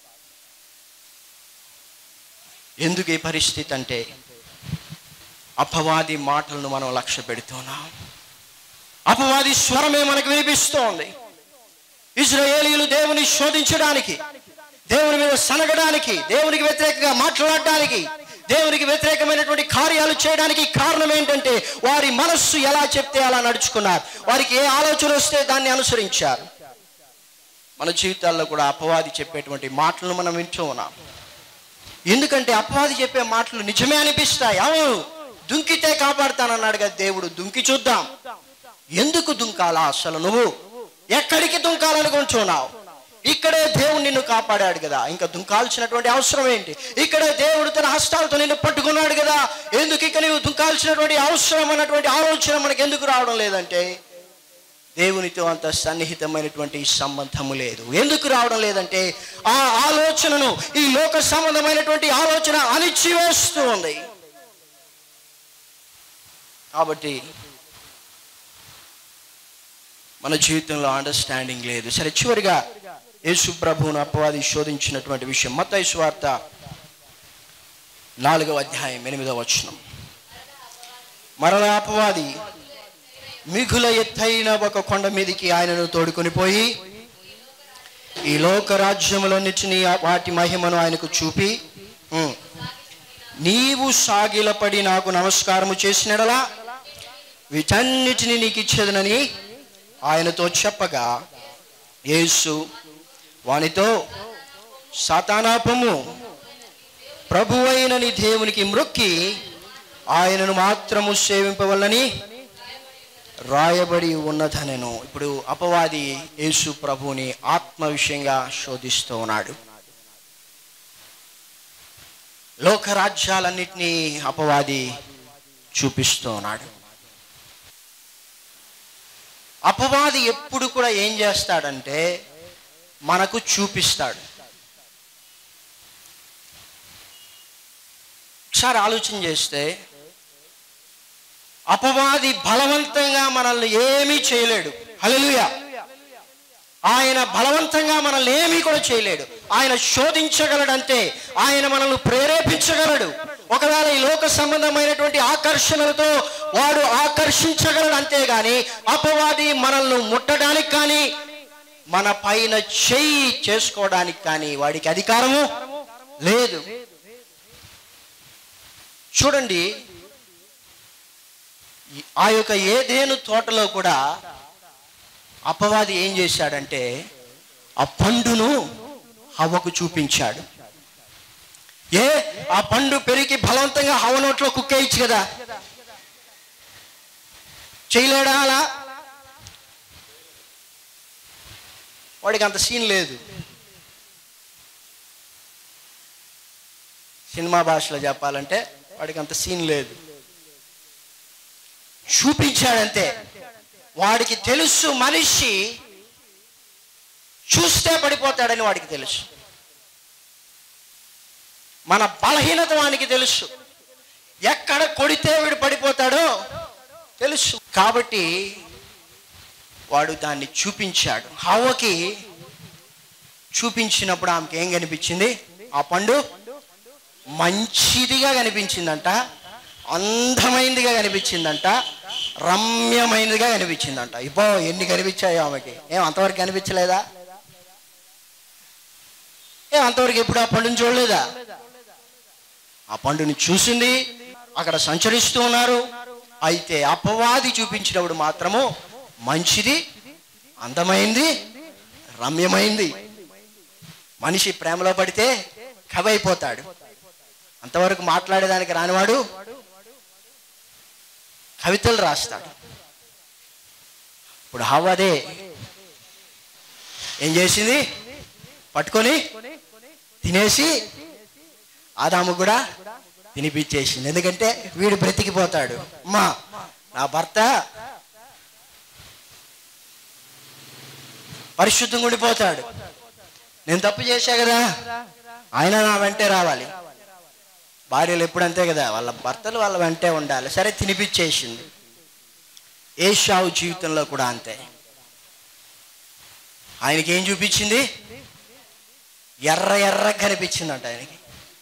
ఎందుకు ఈ పరిస్థితి అంటే అపవాది మాటలను మనం లక్ష్య పెడుతున్నాం అపవాది స్వరమే మనకు వినిపిస్తోంది ఇజ్రాయేలీలు దేవుని శోధించడానికి దేవుని మీద సనగడానికి దేవునికి వ్యతిరేకంగా మాట్లాడడానికి దేవునికి వ్యతిరేకమైనటువంటి కార్యాలు చేయడానికి కారణం ఏంటంటే వారి మనస్సు ఎలా చెప్తే అలా నడుచుకున్నారు వారికి ఏ ఆలోచన వస్తే దాన్ని అనుసరించారు మన జీవితాల్లో కూడా అపవాది చెప్పేటువంటి మాటలను మనం వింటూ ఉన్నాం ఎందుకంటే అపవాది చెప్పే మాటలు నిజమే అనిపిస్తాయి అవును దుంకితే కాపాడుతానన్నాడు కదా దేవుడు దుంకి చూద్దాం ఎందుకు దుంకాలా అసలు నువ్వు ఎక్కడికి దుంకాలనుకుంటున్నావు ఇక్కడే దేవుడు నిన్ను కాపాడాడు కదా ఇంకా దుంకాల్సినటువంటి అవసరం ఏంటి ఇక్కడే దేవుడు తన హస్తాలతో నిన్ను పట్టుకున్నాడు కదా ఎందుకు ఇక నువ్వు దుంకాల్సినటువంటి అవసరం అన్నటువంటి ఆలోచన మనకు ఎందుకు రావడం లేదంటే దేవునితో అంత సన్నిహితమైనటువంటి సంబంధము లేదు ఎందుకు రావడం లేదంటే ఆ ఆలోచనను ఈ లోక సంబంధమైనటువంటి ఆలోచన అణిచివేస్తూ ఉంది కాబట్టి మన జీవితంలో అండర్స్టాండింగ్ లేదు సరే చివరిగా యేసు ప్రభువును అపవాది శోధించినటువంటి విషయం మత వార్త నాలుగవ అధ్యాయం ఎనిమిదవ వచనం మరలా అపవాది మిగుల ఎత్తైన ఒక కొండ మీదికి ఆయనను తోడుకొని పోయి ఈ లోక రాజ్యములన్నిటినీ వాటి మహిమను ఆయనకు చూపి ఉమ్, నీవు సాగిలపడి నాకు నమస్కారము చేసినడలా వీటన్నిటిని నీకు ఇచ్చేదనని ఆయనతో చెప్పగా యేసు వానితో సాతానాపము ప్రభువైన నీ దేవునికి మ్రొక్కి ఆయనను మాత్రము సేవింపవల్లని రాయబడి ఉన్నదనెను ఇప్పుడు అపవాది యేసు ప్రభువుని ఆత్మ విషయంగా శోధిస్తూ ఉన్నాడు లోకరాజ్యాలన్నిటినీ అపవాది చూపిస్తూ ఉన్నాడు అపవాది ఎప్పుడు కూడా ఏం చేస్తాడంటే మనకు చూపిస్తాడు ఒకసారి ఆలోచన చేస్తే అపవాది బలవంతంగా మనల్ని ఏమీ చేయలేడు హల్లెలూయా ఆయన బలవంతంగా మనల్ని ఏమీ కూడా చేయలేడు ఆయన శోధించగలడంతే ఆయన మనల్ని ప్రేరేపించగలడు ఒకవేళ ఈ లోక సంబంధమైనటువంటి ఆకర్షణలతో వాడు ఆకర్షించగలడు అంతేగాని అపవాది మనల్ని ముట్టడానికి కానీ మన పైన చెయ్యి చేసుకోవడానికి కానీ వాడికి అధికారము లేదు చూడండి ఈ- ఆ యొక్క ఏదేను తోటలో కూడా అపవాది ఏం చేశాడంటే ఆ పండును హవ్వకు చూపించాడు ఏ ఆ పండు పెరిగి బలవంతంగా హవ నోట్లో కుక్కేయచ్చు కదా చేయలేడా అలా వాడికి అంత సీన్ లేదు సినిమా భాషలో చెప్పాలంటే వాడికి అంత సీన్ లేదు చూపించాడంతే వాడికి తెలుసు మనిషి చూస్తే పడిపోతాడని వాడికి తెలుసు మన బలహీనత వానికి తెలుసు ఎక్కడ కొడితే వీడు పడిపోతాడో తెలుసు కాబట్టి వాడు దాన్ని చూపించాడు హవ్వకి చూపించినప్పుడు ఆమెకి ఏం కనిపించింది ఆ పండు మంచిదిగా కనిపించిందంట అందమైనదిగా కనిపించిందంట రమ్యమైనదిగా కనిపించిందంట ఇపో ఎన్ని కనిపించాయో ఆమెకి ఏం అంతవరకు కనిపించలేదా ఏం అంతవరకు ఎప్పుడు ఆ పండుని చూడలేదా ఆ పండుని చూసింది అక్కడ సంచరిస్తూ ఉన్నారు అయితే అపవాది చూపించినప్పుడు మాత్రము మంచిది అందమైంది రమ్యమైంది మనిషి ప్రేమలో పడితే కవి అయిపోతాడు అంతవరకు మాట్లాడేదానికి రానివాడు కవితలు రాస్తాడు ఇప్పుడు హవ్వదే ఏం చేసింది పట్టుకొని తినేసి ఆదాము కూడా తినిపించేసింది ఎందుకంటే వీడు బ్రతికిపోతాడు అమ్మా నా భర్త పరిశుద్ధంగా ఉండిపోతాడు నేను తప్పు చేశా కదా ఆయన నా వెంటే రావాలి భార్యలు ఎప్పుడు అంతే కదా వాళ్ళ భర్తలు వాళ్ళ వెంటే ఉండాలి సరే తినిపించేసింది ఏషావు జీవితంలో కూడా అంతే ఆయనకి ఏం చూపించింది ఎర్ర ఎర్ర కనిపించిందంట ఆయనకి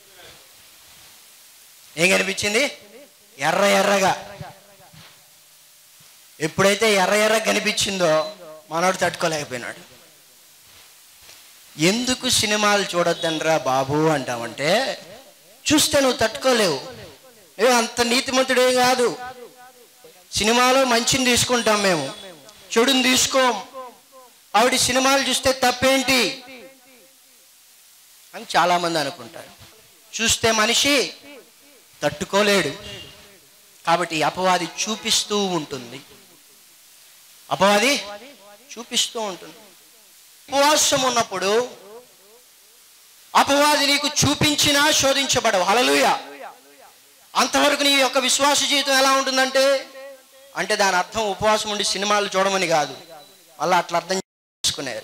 ఏం కనిపించింది ఎర్ర ఎర్రగా ఎప్పుడైతే ఎర్ర ఎర్ర కనిపించిందో మనోడు తట్టుకోలేకపోయినాడు ఎందుకు సినిమాలు చూడొద్దనరా బాబు అంటామంటే చూస్తే నువ్వు తట్టుకోలేవు ఏ అంత నీతిమంతుడే కాదు సినిమాలో మంచిని తీసుకుంటాం మేము చెడుని తీసుకోం ఆవిడ సినిమాలు చూస్తే తప్పేంటి అని చాలామంది అనుకుంటారు చూస్తే మనిషి తట్టుకోలేడు కాబట్టి ఈ అపవాది చూపిస్తూ ఉంటుంది అపవాది చూపిస్తూ ఉంటుంది ఉపవాసం ఉన్నప్పుడు అపవాది నీకు చూపించినా శోధించబడవు హలలుయ అంతవరకు నీ యొక్క విశ్వాస జీవితం ఎలా ఉంటుందంటే అంటే దాని అర్థం ఉపవాసం ఉండి సినిమాలు చూడమని కాదు అలా అట్లా అర్థం చేసుకునేది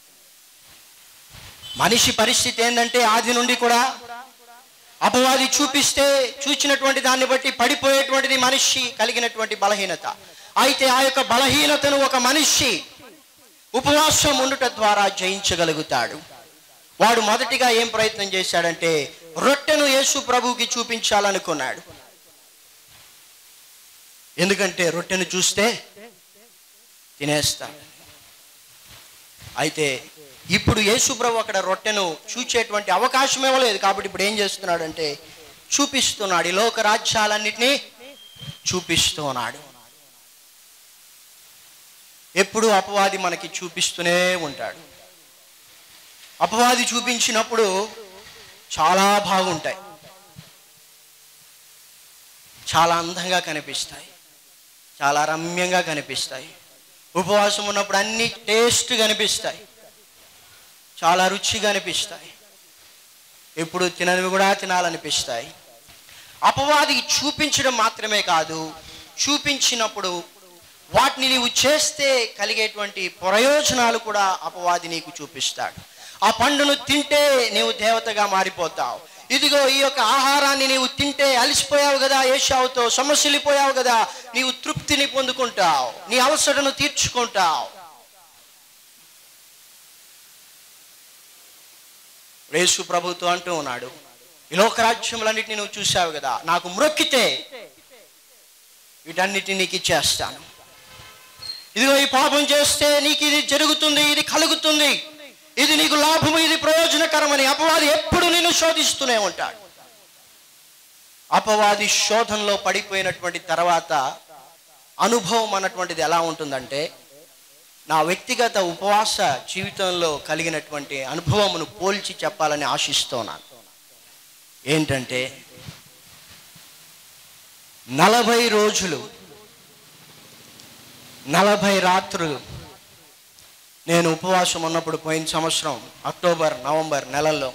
మనిషి పరిస్థితి ఏంటంటే ఆది నుండి కూడా అపవాది చూపిస్తే చూచినటువంటి దాన్ని బట్టి పడిపోయేటువంటిది మనిషి కలిగినటువంటి బలహీనత అయితే ఆ యొక్క బలహీనతను ఒక మనిషి ఉపవాసం ఉండుట ద్వారా జయించగలుగుతాడు వాడు మొదటిగా ఏం ప్రయత్నం చేశాడంటే రొట్టెను యేసు ప్రభువుకి చూపించాలనుకున్నాడు ఎందుకంటే రొట్టెను చూస్తే తినేస్తాడు అయితే ఇప్పుడు యేసు ప్రభు అక్కడ రొట్టెను చూచేటువంటి అవకాశం ఇవ్వలేదు కాబట్టి ఇప్పుడు ఏం చేస్తున్నాడంటే చూపిస్తున్నాడు ఈ లోక రాజ్యాలన్నిటినీ చూపిస్తున్నాడు ఎప్పుడు అపవాది మనకి చూపిస్తూనే ఉంటాడు అపవాది చూపించినప్పుడు చాలా బాగుంటాయి చాలా అందంగా కనిపిస్తాయి చాలా రమ్యంగా కనిపిస్తాయి ఉపవాసం ఉన్నప్పుడు అన్ని టేస్ట్ కనిపిస్తాయి చాలా రుచిగా అనిపిస్తాయి ఎప్పుడు తిననివి కూడా తినాలనిపిస్తాయి అపవాది చూపించడం మాత్రమే కాదు చూపించినప్పుడు వాటిని నీవు చేస్తే కలిగేటువంటి ప్రయోజనాలు కూడా అపవాది నీకు చూపిస్తాడు ఆ పండును తింటే నీవు దేవతగా మారిపోతావు ఇదిగో ఈ యొక్క ఆహారాన్ని నీవు తింటే అలసిపోయావు కదా ఏషావుతో సమస్యలిపోయావు కదా నీవు తృప్తిని పొందుకుంటావు నీ అవసరను తీర్చుకుంటావు యేసు ప్రభుతో అంటూ ఉన్నాడు ఈ లోక రాజ్యములన్నిటిని నువ్వు చూసావు కదా నాకు మ్రొక్కితే వీటన్నిటిని నీకు ఇచ్చేస్తాను ఇదిగో ఈ పాపం చేస్తే నీకు ఇది జరుగుతుంది ఇది కలుగుతుంది ఇది నీకు లాభము ఇది ప్రయోజనకరమని అపవాది ఎప్పుడు నిన్ను శోధిస్తూనే ఉంటాడు అపవాది శోధనలో పడిపోయినటువంటి తర్వాత అనుభవం అన్నటువంటిది ఎలా ఉంటుందంటే నా వ్యక్తిగత ఉపవాస జీవితంలో కలిగినటువంటి అనుభవమును పోల్చి చెప్పాలని ఆశిస్తున్నాను ఏంటంటే నలభై రోజులు నలభై రాత్రులు నేను ఉపవాసం ఉన్నప్పుడు పోయిన సంవత్సరం అక్టోబర్ నవంబర్ నెలల్లో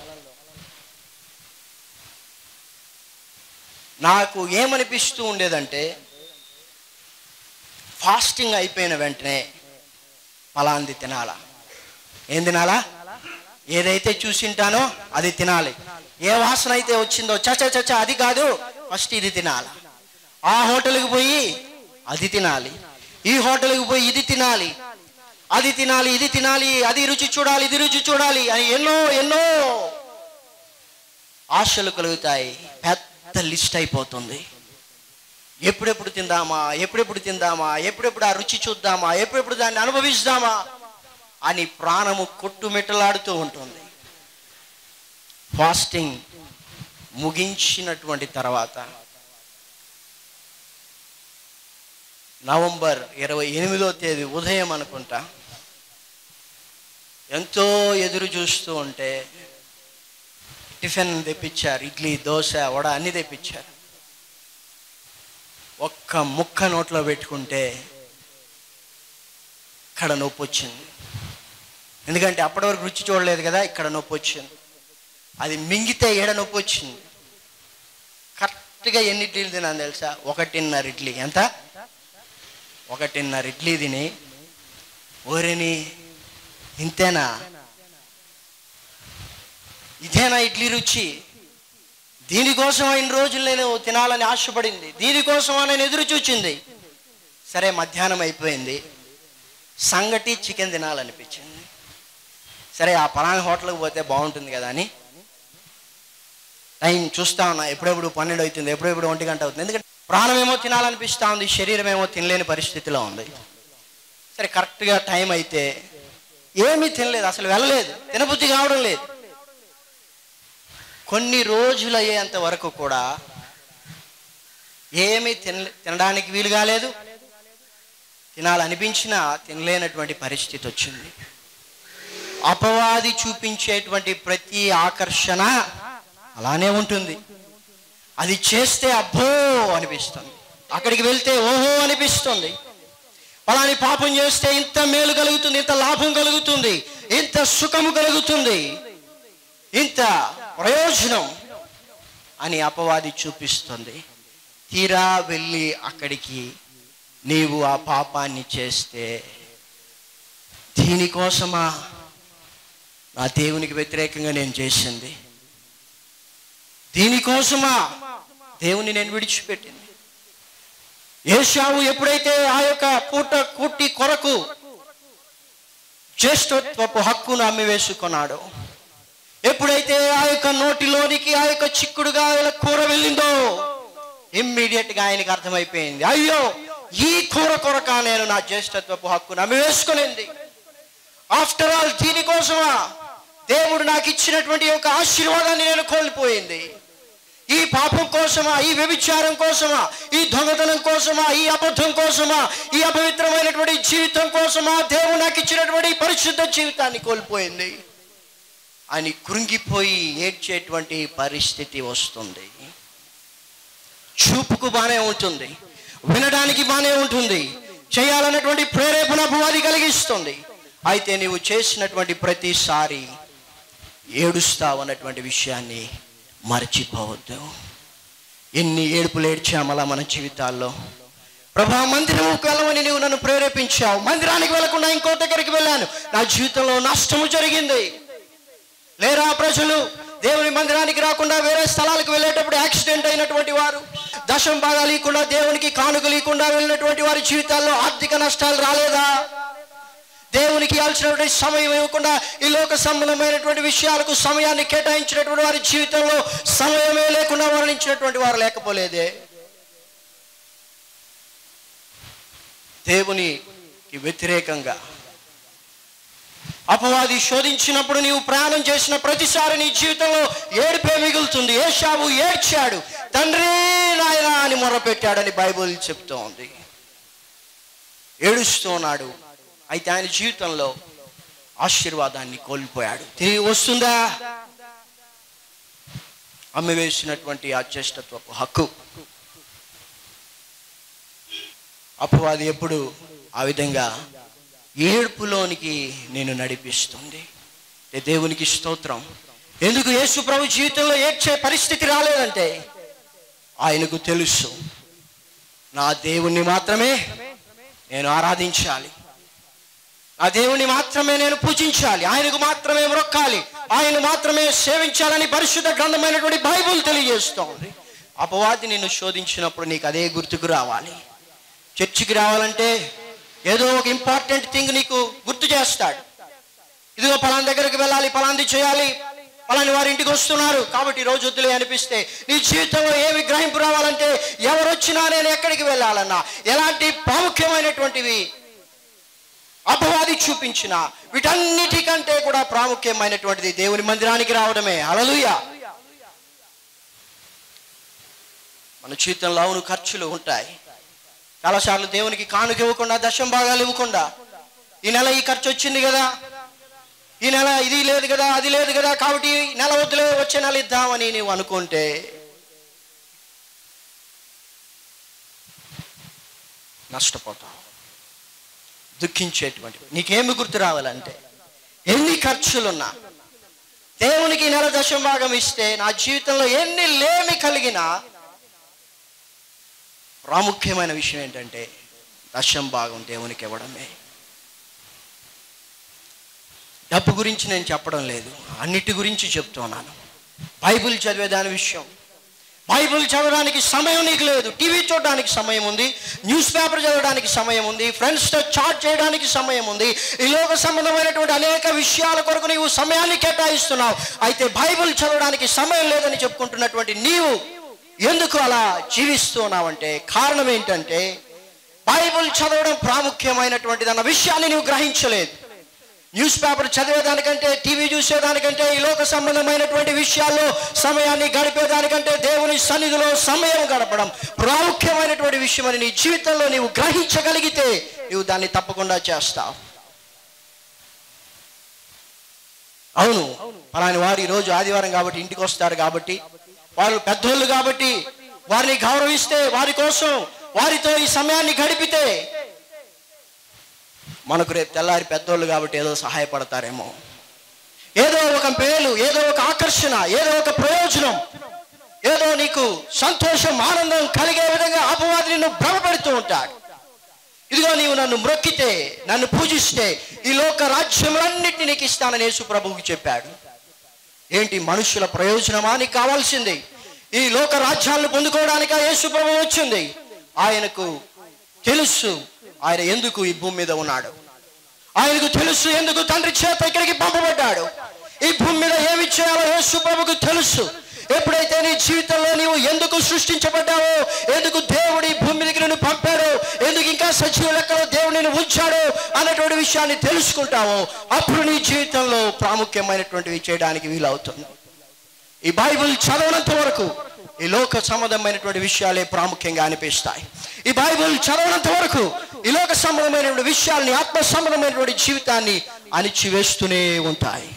నాకు ఏమనిపిస్తూ ఉండేదంటే ఫాస్టింగ్ అయిపోయిన వెంటనే పలాంది తినాలా ఏం తినాలా ఏదైతే చూసింటానో అది తినాలి ఏ వాసన అయితే వచ్చిందో చచ చచ అది కాదు ఫస్ట్ ఇది తినాలి ఆ హోటల్కి పోయి అది తినాలి ఈ హోటల్కి పోయి ఇది తినాలి అది తినాలి ఇది తినాలి అది రుచి చూడాలి ఇది రుచి చూడాలి అని ఎన్నో ఎన్నో ఆశలు కలుగుతాయి పెద్ద లిస్ట్ అయిపోతుంది ఎప్పుడెప్పుడు తిందామా ఎప్పుడెప్పుడు తిందామా ఎప్పుడెప్పుడు ఆ రుచి చూద్దామా ఎప్పుడెప్పుడు దాన్ని అనుభవిస్తామా అని ప్రాణము కొట్టుమిట్టలాడుతూ ఉంటుంది ఫాస్టింగ్ ముగించినటువంటి తర్వాత నవంబర్ ఇరవై ఎనిమిదో తేదీ ఉదయం అనుకుంటా ఎంతో ఎదురు చూస్తూ ఉంటే టిఫిన్ తెప్పించారు ఇడ్లీ దోశ వడ అన్నీ తెప్పించారు ఒక్క ముక్క నోట్లో పెట్టుకుంటే ఇక్కడ నొప్పి వచ్చింది ఎందుకంటే అప్పటి వరకు రుచి చూడలేదు కదా ఇక్కడ నొప్పి వచ్చింది అది మింగితే ఏడ నొప్పి వచ్చింది కరెక్ట్గా ఎన్ని ఇడ్లీలు తిన్నాను తెలుసా ఒకటిన్నర ఇడ్లీ ఎంత ఒకటిన్నర ఇడ్లీ తిని ఓరిని ఇంతేనా ఇదేనా ఇడ్లీ రుచి దీనికోసం ఇన్ని రోజులు నేను తినాలని ఆశపడింది దీనికోసం నేను ఎదురు చూచింది సరే మధ్యాహ్నం అయిపోయింది సంగటి చికెన్ తినాలనిపించింది సరే ఆ పలానా హోటల్కి పోతే బాగుంటుంది కదా అని టైం చూస్తా ఉన్నా ఎప్పుడెప్పుడు పన్నెండు అవుతుంది ఎప్పుడెప్పుడు ఒంటి గంట అవుతుంది ఎందుకంటే ప్రాణం ఏమో తినాలనిపిస్తూ ఉంది శరీరం ఏమో తినలేని పరిస్థితిలో ఉంది సరే కరెక్ట్గా టైం అయితే ఏమీ తినలేదు అసలు వెళ్ళలేదు తినబుద్ధి కావడం లేదు కొన్ని రోజులు అయ్యేంత వరకు కూడా ఏమీ తిన తినడానికి వీలు కాలేదు తినాలనిపించినా తినలేనటువంటి పరిస్థితి వచ్చింది అపవాది చూపించేటువంటి ప్రతి ఆకర్షణ అలానే ఉంటుంది అది చేస్తే అబ్బో అనిపిస్తుంది అక్కడికి వెళ్తే ఓహో అనిపిస్తుంది పలాని పాపం చేస్తే ఇంత మేలు కలుగుతుంది ఇంత లాభం కలుగుతుంది ఇంత సుఖము కలుగుతుంది ఇంత ప్రయోజనం అని అపవాది చూపిస్తుంది తీరా వెళ్ళి అక్కడికి నీవు ఆ పాపాన్ని చేస్తే దీనికోసమా నా దేవునికి వ్యతిరేకంగా నేను చేసింది దీనికోసమా దేవుని నేను విడిచిపెట్టింది ఏషావు ఎప్పుడైతే ఆ యొక్క పూట కుట్టి కొరకు జ్యేష్ఠత్వపు హక్కును అమ్మివేసుకున్నాడో ఎప్పుడైతే ఆ యొక్క నోటిలోనికి ఆ యొక్క చిక్కుడుగా కూర వెళ్ళిందో ఇమ్మీడియట్ గా ఆయనకి అర్థమైపోయింది అయ్యో ఈ కూర కొరక నేను నా జ్యేష్ఠత్వపు హక్కును అమ్మివేసుకునింది ఆఫ్టర్ ఆల్ దీనికోసమా దేవుడు నాకు ఇచ్చినటువంటి ఒక ఆశీర్వాదాన్ని నేను కోల్పోయింది ఈ పాపం కోసమా ఈ వ్యభిచారం కోసమా ఈ దొంగతనం కోసమా ఈ అబద్ధం కోసమా ఈ అపవిత్రమైనటువంటి జీవితం కోసమా దేవుడు నాకు ఇచ్చినటువంటి ఈ పరిశుద్ధ జీవితాన్ని కోల్పోయింది అని కృంగిపోయి ఏడ్చేటువంటి పరిస్థితి వస్తుంది చూపుకు బానే ఉంటుంది వినడానికి బానే ఉంటుంది చేయాలన్నటువంటి ప్రేరేపణ అపవాది కలిగిస్తుంది అయితే నీవు చేసినటువంటి ప్రతిసారి ఏడుస్తావు అన్నటువంటి విషయాన్ని మర్చిపోవద్దు ఎన్ని ఏడుపులు ఏడ్చామలా మన జీవితాల్లో ప్రభా మందిరము వెళ్ళమని నువ్వు నన్ను ప్రేరేపించావు మందిరానికి వెళ్లకుండా ఇంకో దగ్గరికి వెళ్ళాను నా జీవితంలో నష్టము జరిగింది లేరా ప్రజలు దేవుని మందిరానికి రాకుండా వేరే స్థలాలకు వెళ్ళేటప్పుడు యాక్సిడెంట్ అయినటువంటి వారు దశం భాగాలు ఇవ్వకుండా దేవునికి కానుకలు ఇవ్వకుండా వెళ్ళినటువంటి వారి జీవితాల్లో ఆర్థిక నష్టాలు రాలేదా దేవునికి ఇవ్వాల్సినటువంటి సమయం ఇవ్వకుండా ఈ లోక సంబంధమైనటువంటి విషయాలకు సమయాన్ని కేటాయించినటువంటి వారి జీవితంలో సమయమే లేకుండా మరణించినటువంటి వారు లేకపోలేదే దేవునికి వ్యతిరేకంగా అపవాది శోధించినప్పుడు నీవు ప్రయాణం చేసిన ప్రతిసారి నీ జీవితంలో ఏడుపే మిగులుతుంది ఏషావు ఏడ్చాడు తండ్రి నాయన అని మొరపెట్టాడని బైబుల్ చెప్తోంది ఏడుస్తున్నాడు అయితే ఆయన జీవితంలో ఆశీర్వాదాన్ని కోల్పోయాడు తిరిగి వస్తుందా అమ్మి వేసినటువంటి ఆ చేష్టత్వపు హక్కు అపవాది ఎప్పుడు ఆ విధంగా ఏడుపులోనికి నేను నడిపిస్తుంది ఏ దేవునికి స్తోత్రం ఎందుకు యేసు ప్రభు జీవితంలో ఏడ్చే పరిస్థితి రాలేదంటే ఆయనకు తెలుసు నా దేవుణ్ణి మాత్రమే నేను ఆరాధించాలి ఆ దేవుని మాత్రమే నేను పూజించాలి ఆయనకు మాత్రమే మొక్కాలి ఆయన మాత్రమే సేవించాలని పరిశుద్ధ గ్రంథమైనటువంటి బైబుల్ తెలియజేస్తోంది అపవాది నిన్ను శోధించినప్పుడు నీకు అదే గుర్తుకు రావాలి చర్చికి రావాలంటే ఏదో ఒక ఇంపార్టెంట్ థింగ్ నీకు గుర్తు చేస్తాడు ఇదిగో పలానా దగ్గరికి వెళ్ళాలి పలాంది చేయాలి పలాని వారి ఇంటికి వస్తున్నారు కాబట్టి ఈ రోజు వద్దులే అనిపిస్తే నీ జీవితంలో ఏ విగ్రహింపు రావాలంటే ఎవరు వచ్చినా నేను ఎక్కడికి వెళ్ళాలన్నా ఎలాంటి ప్రాముఖ్యమైనటువంటివి అపవాది చూపించిన వీటన్నిటికంటే కూడా ప్రాముఖ్యమైనటువంటిది దేవుని మందిరానికి రావడమే అలలుయ మన జీవితంలో అవును ఖర్చులు ఉంటాయి చాలాసార్లు దేవునికి కానుక ఇవ్వకుండా దశం భాగాలు ఇవ్వకుండా ఈ నెల ఈ ఖర్చు వచ్చింది కదా ఈ నెల ఇది లేదు కదా అది లేదు కదా కాబట్టి ఈ నెల వద్దులే వచ్చే నెల ఇద్దామని నీవు అనుకుంటే నష్టపోతావు దుఃఖించేటువంటి నీకేమి గుర్తు రావాలంటే ఎన్ని ఖర్చులున్నా దేవునికి ఈ నెల దశం భాగం ఇస్తే నా జీవితంలో ఎన్ని లేమి కలిగినా ప్రాముఖ్యమైన విషయం ఏంటంటే దశం భాగం దేవునికి ఇవ్వడమే డబ్బు గురించి నేను చెప్పడం లేదు అన్నిటి గురించి చెప్తున్నాను బైబిల్ చదివే దాని విషయం బైబిల్ చదవడానికి సమయం నీకు లేదు టీవీ చూడడానికి సమయం ఉంది న్యూస్ పేపర్ చదవడానికి సమయం ఉంది ఫ్రెండ్స్తో చాట్ చేయడానికి సమయం ఉంది ఈ లోక సంబంధమైనటువంటి అనేక విషయాల కొరకు నీవు సమయాన్ని కేటాయిస్తున్నావు అయితే బైబిల్ చదవడానికి సమయం లేదని చెప్పుకుంటున్నటువంటి నీవు ఎందుకు అలా జీవిస్తున్నావంటే కారణం ఏంటంటే బైబిల్ చదవడం ప్రాముఖ్యమైనటువంటిది అన్న విషయాన్ని నువ్వు గ్రహించలేదు న్యూస్ పేపర్ చదివేదానికంటే టీవీ చూసేదానికంటే ఈ లోక సంబంధమైనటువంటి విషయాల్లో సమయాన్ని గడిపేదానికంటే దేవుని సన్నిధిలో సమయం గడపడం ప్రాముఖ్యమైనటువంటి విషయం అని నీ జీవితంలో నీవు గ్రహించగలిగితే నీవు దాన్ని తప్పకుండా చేస్తావు అవును పలాని వారు ఈరోజు ఆదివారం కాబట్టి ఇంటికి వస్తారు కాబట్టి వారు పెద్దోళ్ళు కాబట్టి వారిని గౌరవిస్తే వారి కోసం వారితో ఈ సమయాన్ని గడిపితే మనకు రేపు తెల్లారి పెద్దోళ్ళు కాబట్టి ఏదో సహాయపడతారేమో ఏదో ఒక మేలు ఏదో ఒక ఆకర్షణ ఏదో ఒక ప్రయోజనం ఏదో నీకు సంతోషం ఆనందం కలిగే విధంగా అపవాది నిన్ను భ్రమపెడుతూ ఉంటాడు ఇదిగో నీవు నన్ను మ్రొక్కితే నన్ను పూజిస్తే ఈ లోక రాజ్యములన్నిటిని నీకు ఇస్తానని యేసు ప్రభువుకి చెప్పాడు ఏంటి మనుషుల ప్రయోజనమా నీకు కావాల్సింది ఈ లోక రాజ్యాలను పొందుకోవడానికి యేసు ప్రభు వచ్చింది ఆయనకు తెలుసు ఆయన ఎందుకు ఈ భూమి మీద ఉన్నాడు ఆయనకు తెలుసు ఎందుకు తండ్రి చేత ఇక్కడికి పంపబడ్డాడు ఈ భూమి మీద ఏమి చేయాలో యేసు ప్రభుకు తెలుసు ఎప్పుడైతే నీ జీవితంలో నీవు ఎందుకు సృష్టించబడ్డావో ఎందుకు దేవుడు ఈ భూమి మీదకి నిన్ను పంపాడో ఎందుకు ఇంకా సజీవ లెక్కలో దేవుడు నిన్ను ఉంచాడో అన్నటువంటి విషయాన్ని తెలుసుకుంటావో అప్పుడు నీ జీవితంలో ప్రాముఖ్యమైనటువంటివి చేయడానికి వీలవుతుంది ఈ బైబిల్ చదవనంత వరకు ఈ లోక సంబంధమైనటువంటి విషయాలే ప్రాముఖ్యంగా అనిపిస్తాయి ఈ బైబిల్ చదవనంత వరకు ఈ లోక సంబంధమైనటువంటి విషయాల్ని ఆత్మ సంబంధమైనటువంటి జీవితాన్ని అణిచివేస్తూనే ఉంటాయి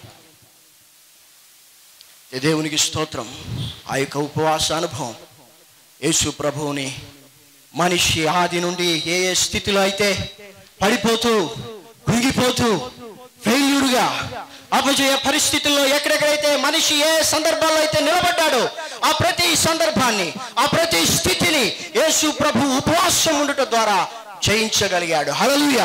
ఈ దేవునికి స్తోత్రం ఆ యొక్క ఉపవాస అనుభవం యేసు ప్రభువుని మనిషి ఆది నుండి ఏ ఏ స్థితిలో అయితే పడిపోతూ కృంగిపోతూ ఫెయిల్యూర్గా అపజయ పరిస్థితుల్లో ఎక్కడెక్కడైతే మనిషి ఏ సందర్భాల్లో అయితే నిలబడ్డాడో ఆ ప్రతి సందర్భాన్ని ఆ ప్రతి స్థితిని యేసు ప్రభు ఉపవాసం ఉండటం ద్వారా జయించగలిగాడు హల్లెలూయా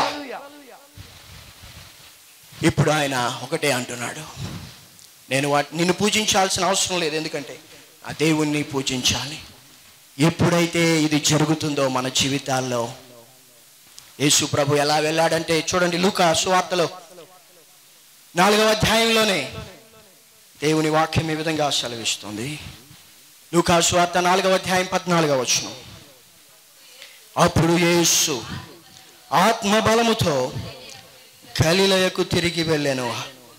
ఇప్పుడు ఆయన ఒకటే అంటున్నాడు నేను వాటి నిన్ను పూజించాల్సిన అవసరం లేదు ఎందుకంటే ఆ దేవుణ్ణి పూజించాలి ఎప్పుడైతే ఇది జరుగుతుందో మన జీవితాల్లో యేసు ప్రభు ఎలా వెళ్ళాడంటే చూడండి లూకా సువార్తలో నాలుగవ అధ్యాయంలోనే దేవుని వాక్యం ఈ విధంగా సెలవిస్తుంది లూకా సువార్త నాలుగవ అధ్యాయం పద్నాలుగవ వచనం అప్పుడు యేసు ఆత్మబలముతో గలిలయకు తిరిగి వెళ్ళాను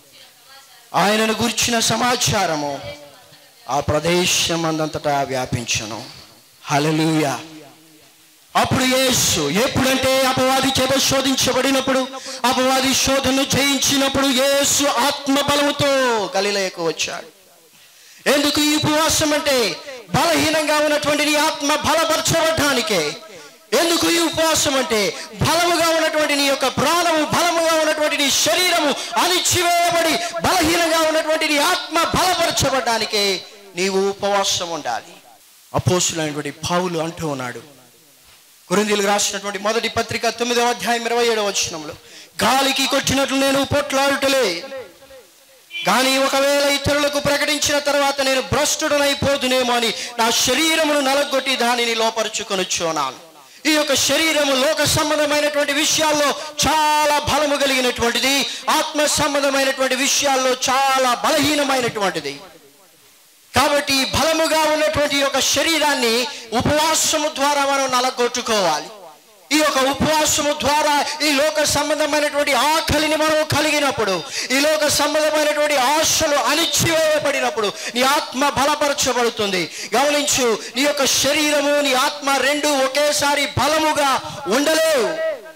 ఆయనను గుర్చిన సమాచారము ఆ ప్రదేశం అందంతటా వ్యాపించను హల్లెలూయా అప్పుడు యేసు ఎప్పుడంటే అపవాది చేత శోధించబడినప్పుడు అపవాది శోధనను జయించినప్పుడు యేసు ఆత్మబలముతో గలిలయకు వచ్చాడు ఎందుకు ఈ ఉపవాసం అంటే బలహీనంగా ఉన్నటువంటి నీ ఆత్మ బలపరచబడటానికే ఎందుకు ఈ ఉపవాసం అంటే బలముగా ఉన్నటువంటి నీ యొక్క ప్రాణము బలముగా ఉన్నటువంటి నీ శరీరము అణిచివేయబడి బలహీనంగా ఉన్నటువంటి నీ ఆత్మ బలపరచబడడానికే నీవు ఉపవాసం ఉండాలి అపోసులైనటువంటి పౌలు అంటూ ఉన్నాడు గురిందీలకు రాసినటువంటి మొదటి పత్రిక తొమ్మిదవ అధ్యాయం ఇరవై ఏడవ వచనంలో గాలికి కొట్టినట్లు నేను పొట్లాడుటలే కానీ ఒకవేళ ఇతరులకు ప్రకటించిన తర్వాత నేను భ్రష్టుడనైపోదునేమో అని నా శరీరమును నలగొట్టి దానిని లోపరుచుకొనుచున్నాను ఈ యొక్క శరీరము లోక సంబంధమైనటువంటి విషయాల్లో చాలా బలము కలిగినటువంటిది ఆత్మ సంబంధమైనటువంటి విషయాల్లో చాలా బలహీనమైనటువంటిది కాబట్టి ఈ బలముగా ఉన్నటువంటి ఈ యొక్క శరీరాన్ని ఉపవాసము ద్వారా మనం నలగొట్టుకోవాలి ఈ యొక్క ఉపవాసము ద్వారా ఈ లోక సంబంధమైనటువంటి ఆకలిని మనం కలిగినప్పుడు ఈ లోక సంబంధమైనటువంటి ఆశలు అణిచివేయబడినప్పుడు నీ ఆత్మ బలపరచబడుతుంది గమనించు నీ యొక్క శరీరము నీ ఆత్మ రెండు ఒకేసారి బలముగా ఉండలేవు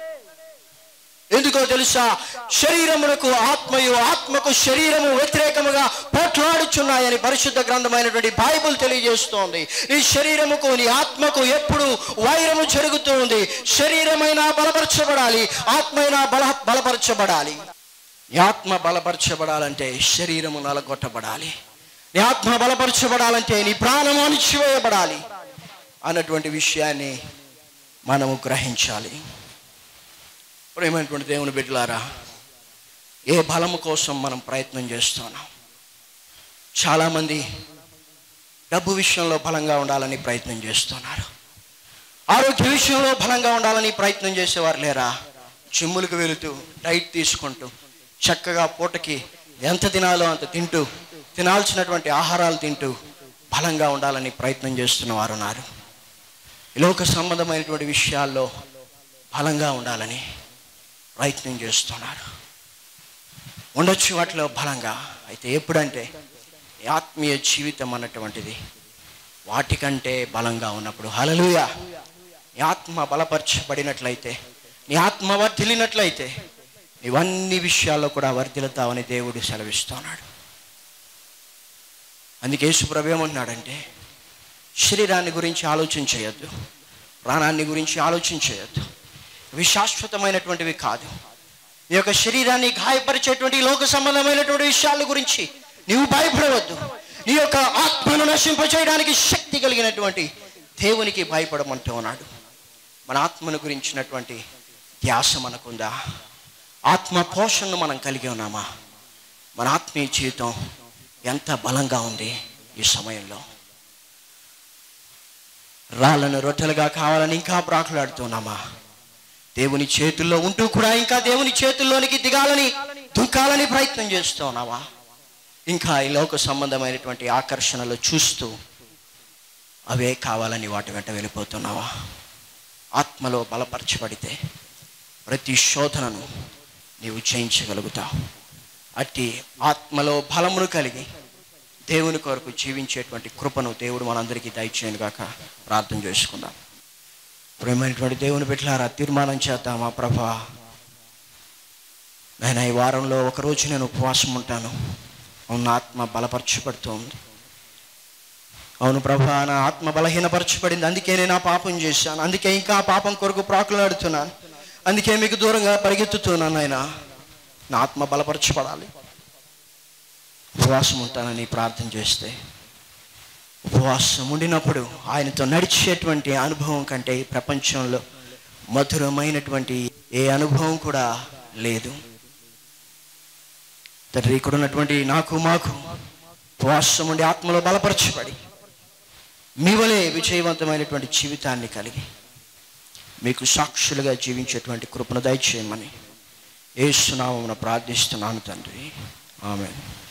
ఎందుకో తెలుసా శరీరమునకు ఆత్మయు ఆత్మకు శరీరము వ్యతిరేకముగా పోట్లాడుచున్నాయని పరిశుద్ధ గ్రంథమైనటువంటి బైబుల్ తెలియజేస్తోంది నీ శరీరముకు నీ ఆత్మకు ఎప్పుడు వైరము జరుగుతుంది శరీరమైనా బలపరచబడాలి ఆత్మైనా బల బలపరచబడాలి నీ ఆత్మ బలపరచబడాలంటే శరీరము నలగొట్టబడాలి నీ ఆత్మ బలపరచబడాలంటే నీ ప్రాణము అణిచివేయబడాలి అన్నటువంటి విషయాన్ని మనము గ్రహించాలి ప్రేమైనటువంటి దేవుని బిడ్డలారా ఏ బలము కోసం మనం ప్రయత్నం చేస్తున్నాం చాలామంది డబ్బు విషయంలో బలంగా ఉండాలని ప్రయత్నం చేస్తున్నారు ఆరోగ్య విషయంలో బలంగా ఉండాలని ప్రయత్నం చేసేవారు లేరా జిమ్ములకు వెళుతూ డైట్ తీసుకుంటూ చక్కగా పూటకి ఎంత తినాలో అంత తింటూ తినాల్సినటువంటి ఆహారాలు తింటూ బలంగా ఉండాలని ప్రయత్నం చేస్తున్న వారు ఉన్నారు ఈ లోక సంబంధమైనటువంటి విషయాల్లో బలంగా ఉండాలని ప్రయత్నం చేస్తున్నారు ఉండొచ్చు వాటిలో బలంగా అయితే ఎప్పుడంటే ఈ ఆత్మీయ జీవితం అన్నటువంటిది వాటికంటే బలంగా ఉన్నప్పుడు హలలుయ నీ ఆత్మ బలపరచబడినట్లయితే నీ ఆత్మ వర్ధిల్లినట్లయితే నీవన్ని విషయాల్లో కూడా వర్ధిల్లుతావని దేవుడు సెలవిస్తున్నాడు అందుకే యేసుప్రభు ఏమంటున్నాడంటే శరీరాన్ని గురించి ఆలోచన చేయొద్దు ప్రాణాన్ని గురించి ఆలోచన చేయొద్దు ఇవి శాశ్వతమైనటువంటివి కాదు నీ యొక్క శరీరాన్ని గాయపరిచేటువంటి లోక సంబంధమైనటువంటి విషయాల గురించి నీవు భయపడవద్దు నీ యొక్క ఆత్మను నశింపచేయడానికి శక్తి కలిగినటువంటి దేవునికి భయపడమంటూ ఉన్నాడు మన ఆత్మను గురించినటువంటి ధ్యాస మనకుందా ఆత్మ పోషణను మనం కలిగి ఉన్నామా మన ఆత్మీయ జీవితం ఎంత బలంగా ఉంది ఈ సమయంలో రాళ్ళను రొట్టెలుగా కావాలని ఇంకా ప్రాకులాడుతున్నామా దేవుని చేతుల్లో ఉంటూ కూడా ఇంకా దేవుని చేతుల్లోనికి దిగాలని దుంకాలని ప్రయత్నం చేస్తున్నావా ఇంకా ఈ లోక సంబంధమైనటువంటి ఆకర్షణలు చూస్తూ అవే కావాలని వాటి వెంట వెళ్ళిపోతున్నావా ఆత్మలో బలపరచబడితే ప్రతి శోధనను నీవు జయించగలుగుతావు అట్టి ఆత్మలో బలమును కలిగి దేవుని కొరకు జీవించేటువంటి కృపను దేవుడు మనందరికీ దయచేయను గాక ప్రార్థన చేసుకుందాం ప్రేమైనటువంటి దేవుని బిడ్డలారా తీర్మానం చేద్దామా ప్రభా నేను ఈ వారంలో ఒకరోజు నేను ఉపవాసం ఉంటాను అవును నా ఆత్మ బలపరచబడుతోంది అవును ప్రభా నా ఆత్మ బలహీనపరచబడింది అందుకే నేను ఆ పాపం చేశాను అందుకే ఇంకా ఆ పాపం కొరకు ప్రాకులాడుతున్నాను అందుకే మీకు దూరంగా పరిగెత్తుతున్నాను ఆయన నా ఆత్మ బలపరచబడాలి ఉపవాసం ఉంటానని ప్రార్థన చేస్తే ఉపవాసం ఉండినప్పుడు ఆయనతో నడిచేటువంటి అనుభవం కంటే ఈ ప్రపంచంలో మధురమైనటువంటి ఏ అనుభవం కూడా లేదు తండ్రి ఇక్కడ ఉన్నటువంటి నాకు మాకు ఉపవాసం ఉండి ఆత్మలో బలపరచబడి మీ వలె విజయవంతమైనటువంటి జీవితాన్ని కలిగి మీకు సాక్షులుగా జీవించేటువంటి కృపను దయచేయమని ఏసునామమున ప్రార్థిస్తున్నాను తండ్రి ఆమె